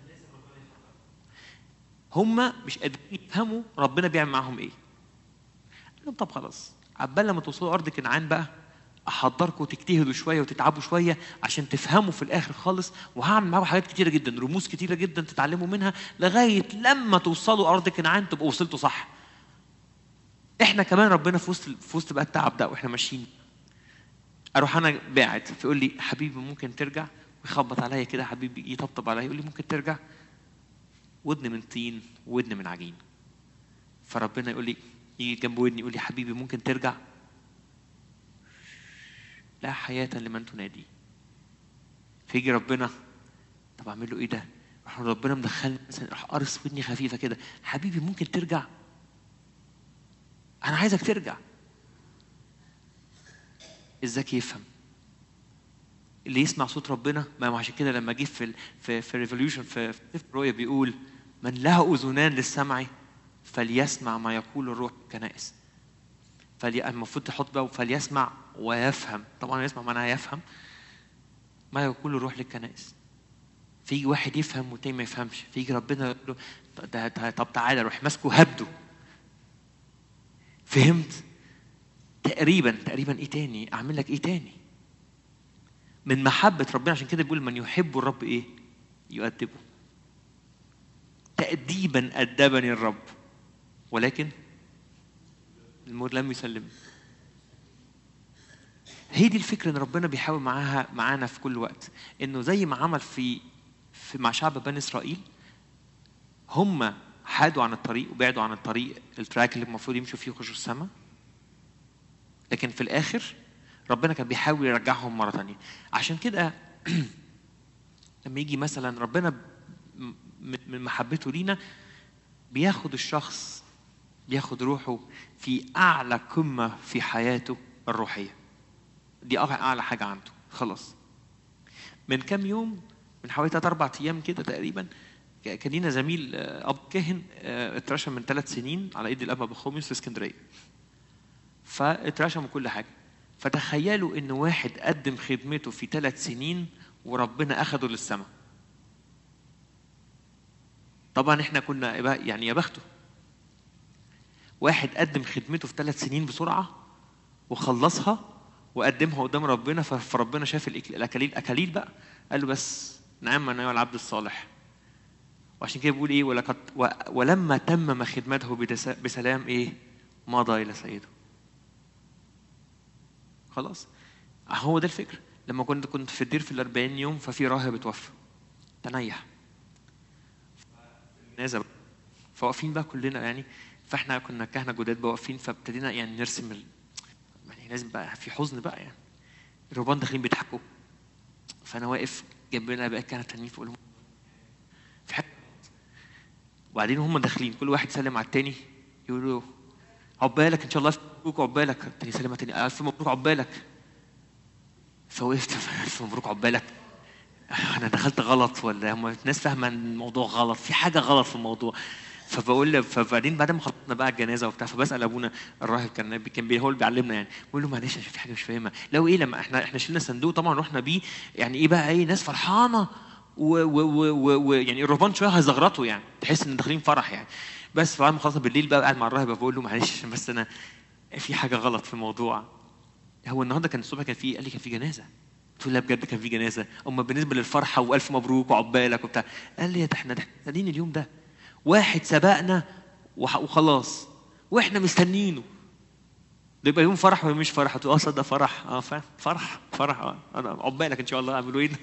هم مش قادرين يفهموا ربنا بيعمل معاهم ايه قال لهم طب خلاص عبال لما توصلوا ارض كنعان بقى احضركم تجتهدوا شويه وتتعبوا شويه عشان تفهموا في الاخر خالص وهعمل معاكم حاجات كتيره جدا رموز كتيره جدا تتعلموا منها لغايه لما توصلوا ارض كنعان تبقوا وصلتوا صح احنا كمان ربنا في وسط في وسط بقى التعب ده واحنا ماشيين اروح انا باعت فيقول لي حبيبي ممكن ترجع ويخبط عليا كده حبيبي يطبطب عليا يقول لي ممكن ترجع ودن من طين ودن من عجين فربنا يقول لي يجي جنب ودني يقول لي حبيبي ممكن ترجع لا حياة لمن تنادي فيجي ربنا طب اعمل له ايه ده؟ راح ربنا مدخلني مثلا راح قارص ودني خفيفه كده حبيبي ممكن ترجع انا عايزك ترجع الذكي يفهم اللي يسمع صوت ربنا ما هو عشان كده لما جه في ال- في في ريفوليوشن في في سفر الرؤيا بيقول من له اذنان للسمع فليسمع ما يقول الروح الكنائس فلي المفروض تحط بقى فليسمع ويفهم طبعا يسمع معناها يفهم ما يقول الروح للكنائس فيجي واحد يفهم والتاني ما يفهمش فيجي ربنا يقول له ده- ده- طب تعالى روح ماسكه هبده فهمت تقريبا تقريبا ايه تاني اعمل لك ايه تاني من محبة ربنا عشان كده بيقول من يحب الرب ايه يؤدبه تأديبا أدبني الرب ولكن الموت لم يسلمني هي دي الفكرة ان ربنا بيحاول معاها معانا في كل وقت انه زي ما عمل في, في مع شعب بني اسرائيل هم حادوا عن الطريق وبعدوا عن الطريق التراك اللي المفروض يمشوا فيه يخشوا السماء لكن في الاخر ربنا كان بيحاول يرجعهم مره تانية عشان كده لما يجي مثلا ربنا م- من محبته لينا بياخد الشخص بياخد روحه في اعلى قمه في حياته الروحيه دي أع- اعلى حاجه عنده خلاص من كام يوم من حوالي ثلاث اربع ايام كده تقريبا ك- كان لينا زميل آه، اب كاهن آه، اترشم من ثلاث سنين على ايد الاب ابو خوميس في اسكندريه فاترشموا كل حاجه فتخيلوا ان واحد قدم خدمته في ثلاث سنين وربنا اخده للسماء طبعا احنا كنا يبقى- يعني يا بخته واحد قدم خدمته في ثلاث سنين بسرعه وخلصها وقدمها قدام ربنا ف- فربنا شاف الإك- الاكاليل اكاليل بقى قال له بس نعم انا العبد الصالح وعشان كده بيقول ايه ولقد و- ولما تمم خدمته بدس- بسلام ايه مضى الى سيده خلاص هو ده الفكر لما كنت كنت في الدير في الأربعين يوم ففي راهب اتوفى تنيح نازل فواقفين بقى كلنا يعني فاحنا كنا كهنة جداد بقى واقفين فابتدينا يعني نرسم ال... يعني لازم بقى في حزن بقى يعني الرهبان داخلين بيضحكوا فانا واقف جنبنا بقى الكهنة التانيين فاقول لهم في حاجة وبعدين هم داخلين كل واحد يسلم على التاني يقولوا عقبالك ان شاء الله الف مبروك عقبالك التاني يسلم على التاني الف مبروك عقبالك فوقفت الف مبروك عقبالك انا دخلت غلط ولا هم الناس فاهمه إن الموضوع غلط في حاجه غلط في الموضوع فبقول له فبعدين بعد ما خلصنا بقى الجنازه وبتاع فبسال ابونا الراهب كان كان بي- هو اللي بيعلمنا يعني بقول له معلش عشان في حاجه مش فاهمها لو ايه لما احنا احنا شلنا صندوق طبعا رحنا بيه يعني ايه بقى ايه ناس فرحانه و- و- و- و- و- يعني الرهبان شويه هيزغرطوا يعني تحس ان داخلين فرح يعني بس بعد ما خلصنا بالليل بقى قاعد مع الراهب بقول له معلش عشان بس انا في حاجه غلط في الموضوع هو النهارده كان الصبح كان في قال لي كان في جنازه قلت له لا بجد كان في جنازه اما بالنسبه للفرحه والف مبروك وعقبالك وبتاع قال لي ده احنا ده احنا مستنيين اليوم ده واحد سبقنا وح- وخلاص واحنا مستنيينه ده يبقى يوم فرح ولا مش فرح؟ قلت له اه صدق فرح اه فاهم فرح فرح اه انا عقبالك ان شاء الله اعملوا ايه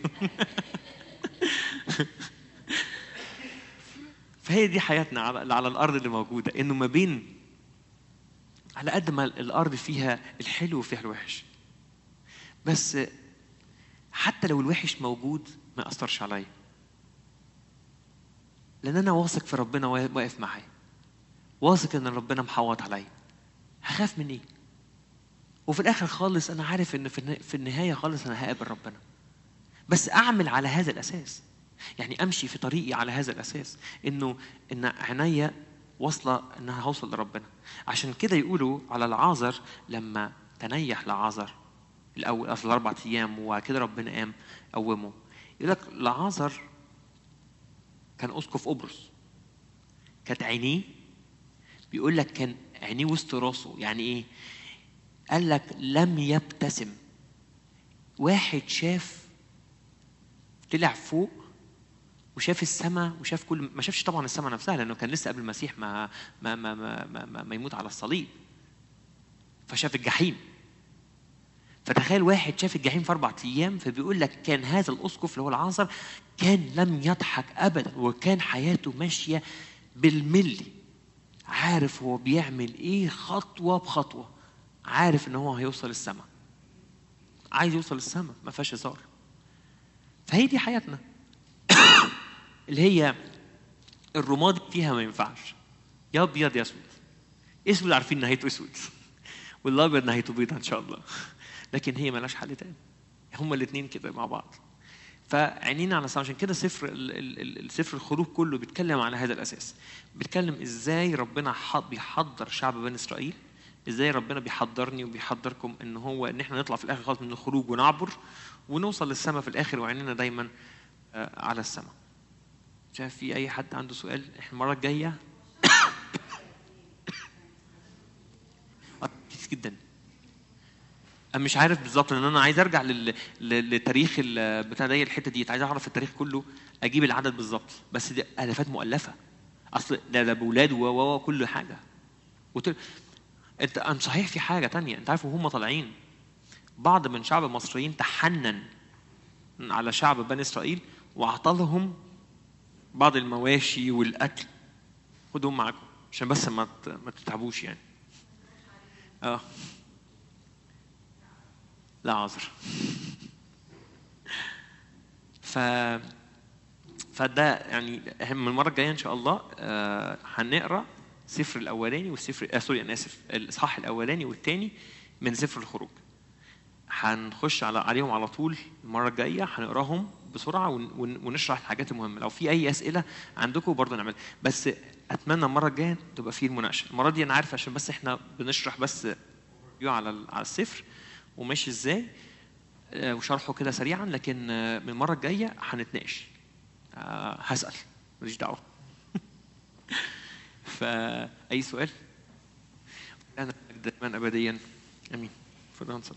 فهي دي حياتنا على على الارض اللي موجوده انه ما بين على قد ما الارض فيها الحلو وفيها الوحش بس حتى لو الوحش موجود ما ياثرش عليا لان انا واثق في ربنا واقف معايا واثق ان ربنا محوط عليا هخاف من ايه وفي الاخر خالص انا عارف ان في النا- في النهايه خالص انا هقابل ربنا بس اعمل على هذا الاساس يعني امشي في طريقي على هذا الاساس انه ان عينيا واصله انها هوصل لربنا عشان كده يقولوا على العازر لما تنيح لعازر الاول في الاربع ايام وكده ربنا قام قومه يقول لك لعازر كان اسقف قبرص كانت عينيه بيقول لك كان عينيه وسط راسه يعني ايه قال لك لم يبتسم واحد شاف طلع فوق وشاف السماء وشاف كل ما شافش طبعا السماء نفسها لانه كان لسه قبل المسيح ما ما ما ما, ما, ما, ما يموت على الصليب فشاف الجحيم فتخيل واحد شاف الجحيم في اربع ايام فبيقول لك كان هذا الاسقف اللي هو العنصر كان لم يضحك ابدا وكان حياته ماشيه بالملي عارف هو بيعمل ايه خطوه بخطوه عارف ان هو هيوصل السماء عايز يوصل السماء ما فيهاش هزار فهي دي حياتنا اللي هي الرماد فيها ما ينفعش يا ابيض يا اسود اسود عارفين نهايته اسود والابيض نهايته بيضة ان شاء الله لكن هي ملهاش حل تاني هما الاثنين كده مع بعض فعينينا على السماء عشان كده سفر ال- ال- ال- السفر الخروج كله بيتكلم على هذا الاساس بيتكلم ازاي ربنا حط- بيحضر شعب بني اسرائيل ازاي ربنا بيحضرني وبيحضركم ان هو ان احنا نطلع في الاخر خالص من الخروج ونعبر ونوصل للسماء في الاخر وعينينا دايما آه، على السماء شايف في اي حد عنده سؤال احنا المره الجايه آه، كويس جدا انا مش عارف بالظبط لان انا عايز ارجع لل... ل- لتاريخ ال... بتاع ده الحته دي عايز اعرف التاريخ كله اجيب العدد بالظبط بس دي الافات مؤلفه اصل ده ده باولاده و و و كل حاجه وت... انت أنا صحيح في حاجه تانية انت عارف وهم طالعين بعض من شعب المصريين تحنن على شعب بني اسرائيل واعطى لهم بعض المواشي والاكل خدهم معاكم عشان بس ما ت- ما تتعبوش يعني اه لا عذر ف فده يعني إحنا من المره الجايه ان شاء الله آه، هنقرا السفر الاولاني والسفر آه سوري انا اسف الاصحاح الاولاني والثاني من سفر الخروج هنخش على عليهم على طول المره الجايه هنقراهم بسرعه ون- ون- ونشرح الحاجات المهمه لو في اي اسئله عندكم برضه نعمل بس اتمنى المره الجايه تبقى في المناقشه المره دي انا عارف عشان بس احنا بنشرح بس ريفيو على ال- على السفر وماشي ازاي آه، وشرحه كده سريعا لكن آه، من المره الجايه هنتناقش آه، هسال ماليش دعوه فاي سؤال انا دائما ابديا امين فضل نصلي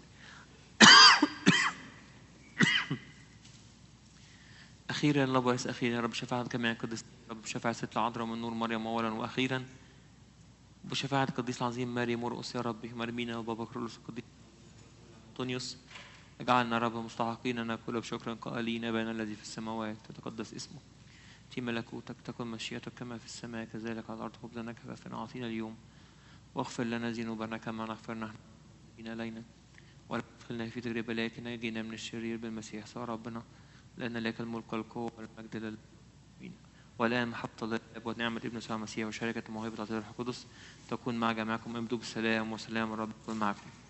أخيرا يا رب وليس أخيرا يا رب شفاعة جميع القديسين يا رب شفاعة ست العذراء من نور مريم أولا وأخيرا بشفاعة القديس العظيم ماري مرقس يا رب مرمينا وبابا كرولوس القديس أنطونيوس اجعلنا رب مستحقين أن نأكل بشكر قائلين بين الذي في السماوات تتقدس اسمه في ملكوتك تكن مشيئتك كما في السماء كذلك على الأرض خبزنا كفافنا أعطينا اليوم واغفر لنا ذنوبنا كما نغفر نحن بنا علينا ولا تدخلنا في تجربة لكن نجينا من الشرير بالمسيح صار ربنا لأن لك الملك والقوة والمجد للمين والآن محبة الله الآب ونعمة ابن يسوع المسيح وشركة موهبة الروح القدس تكون مع جميعكم امضوا بالسلام وسلام الرب يكون معكم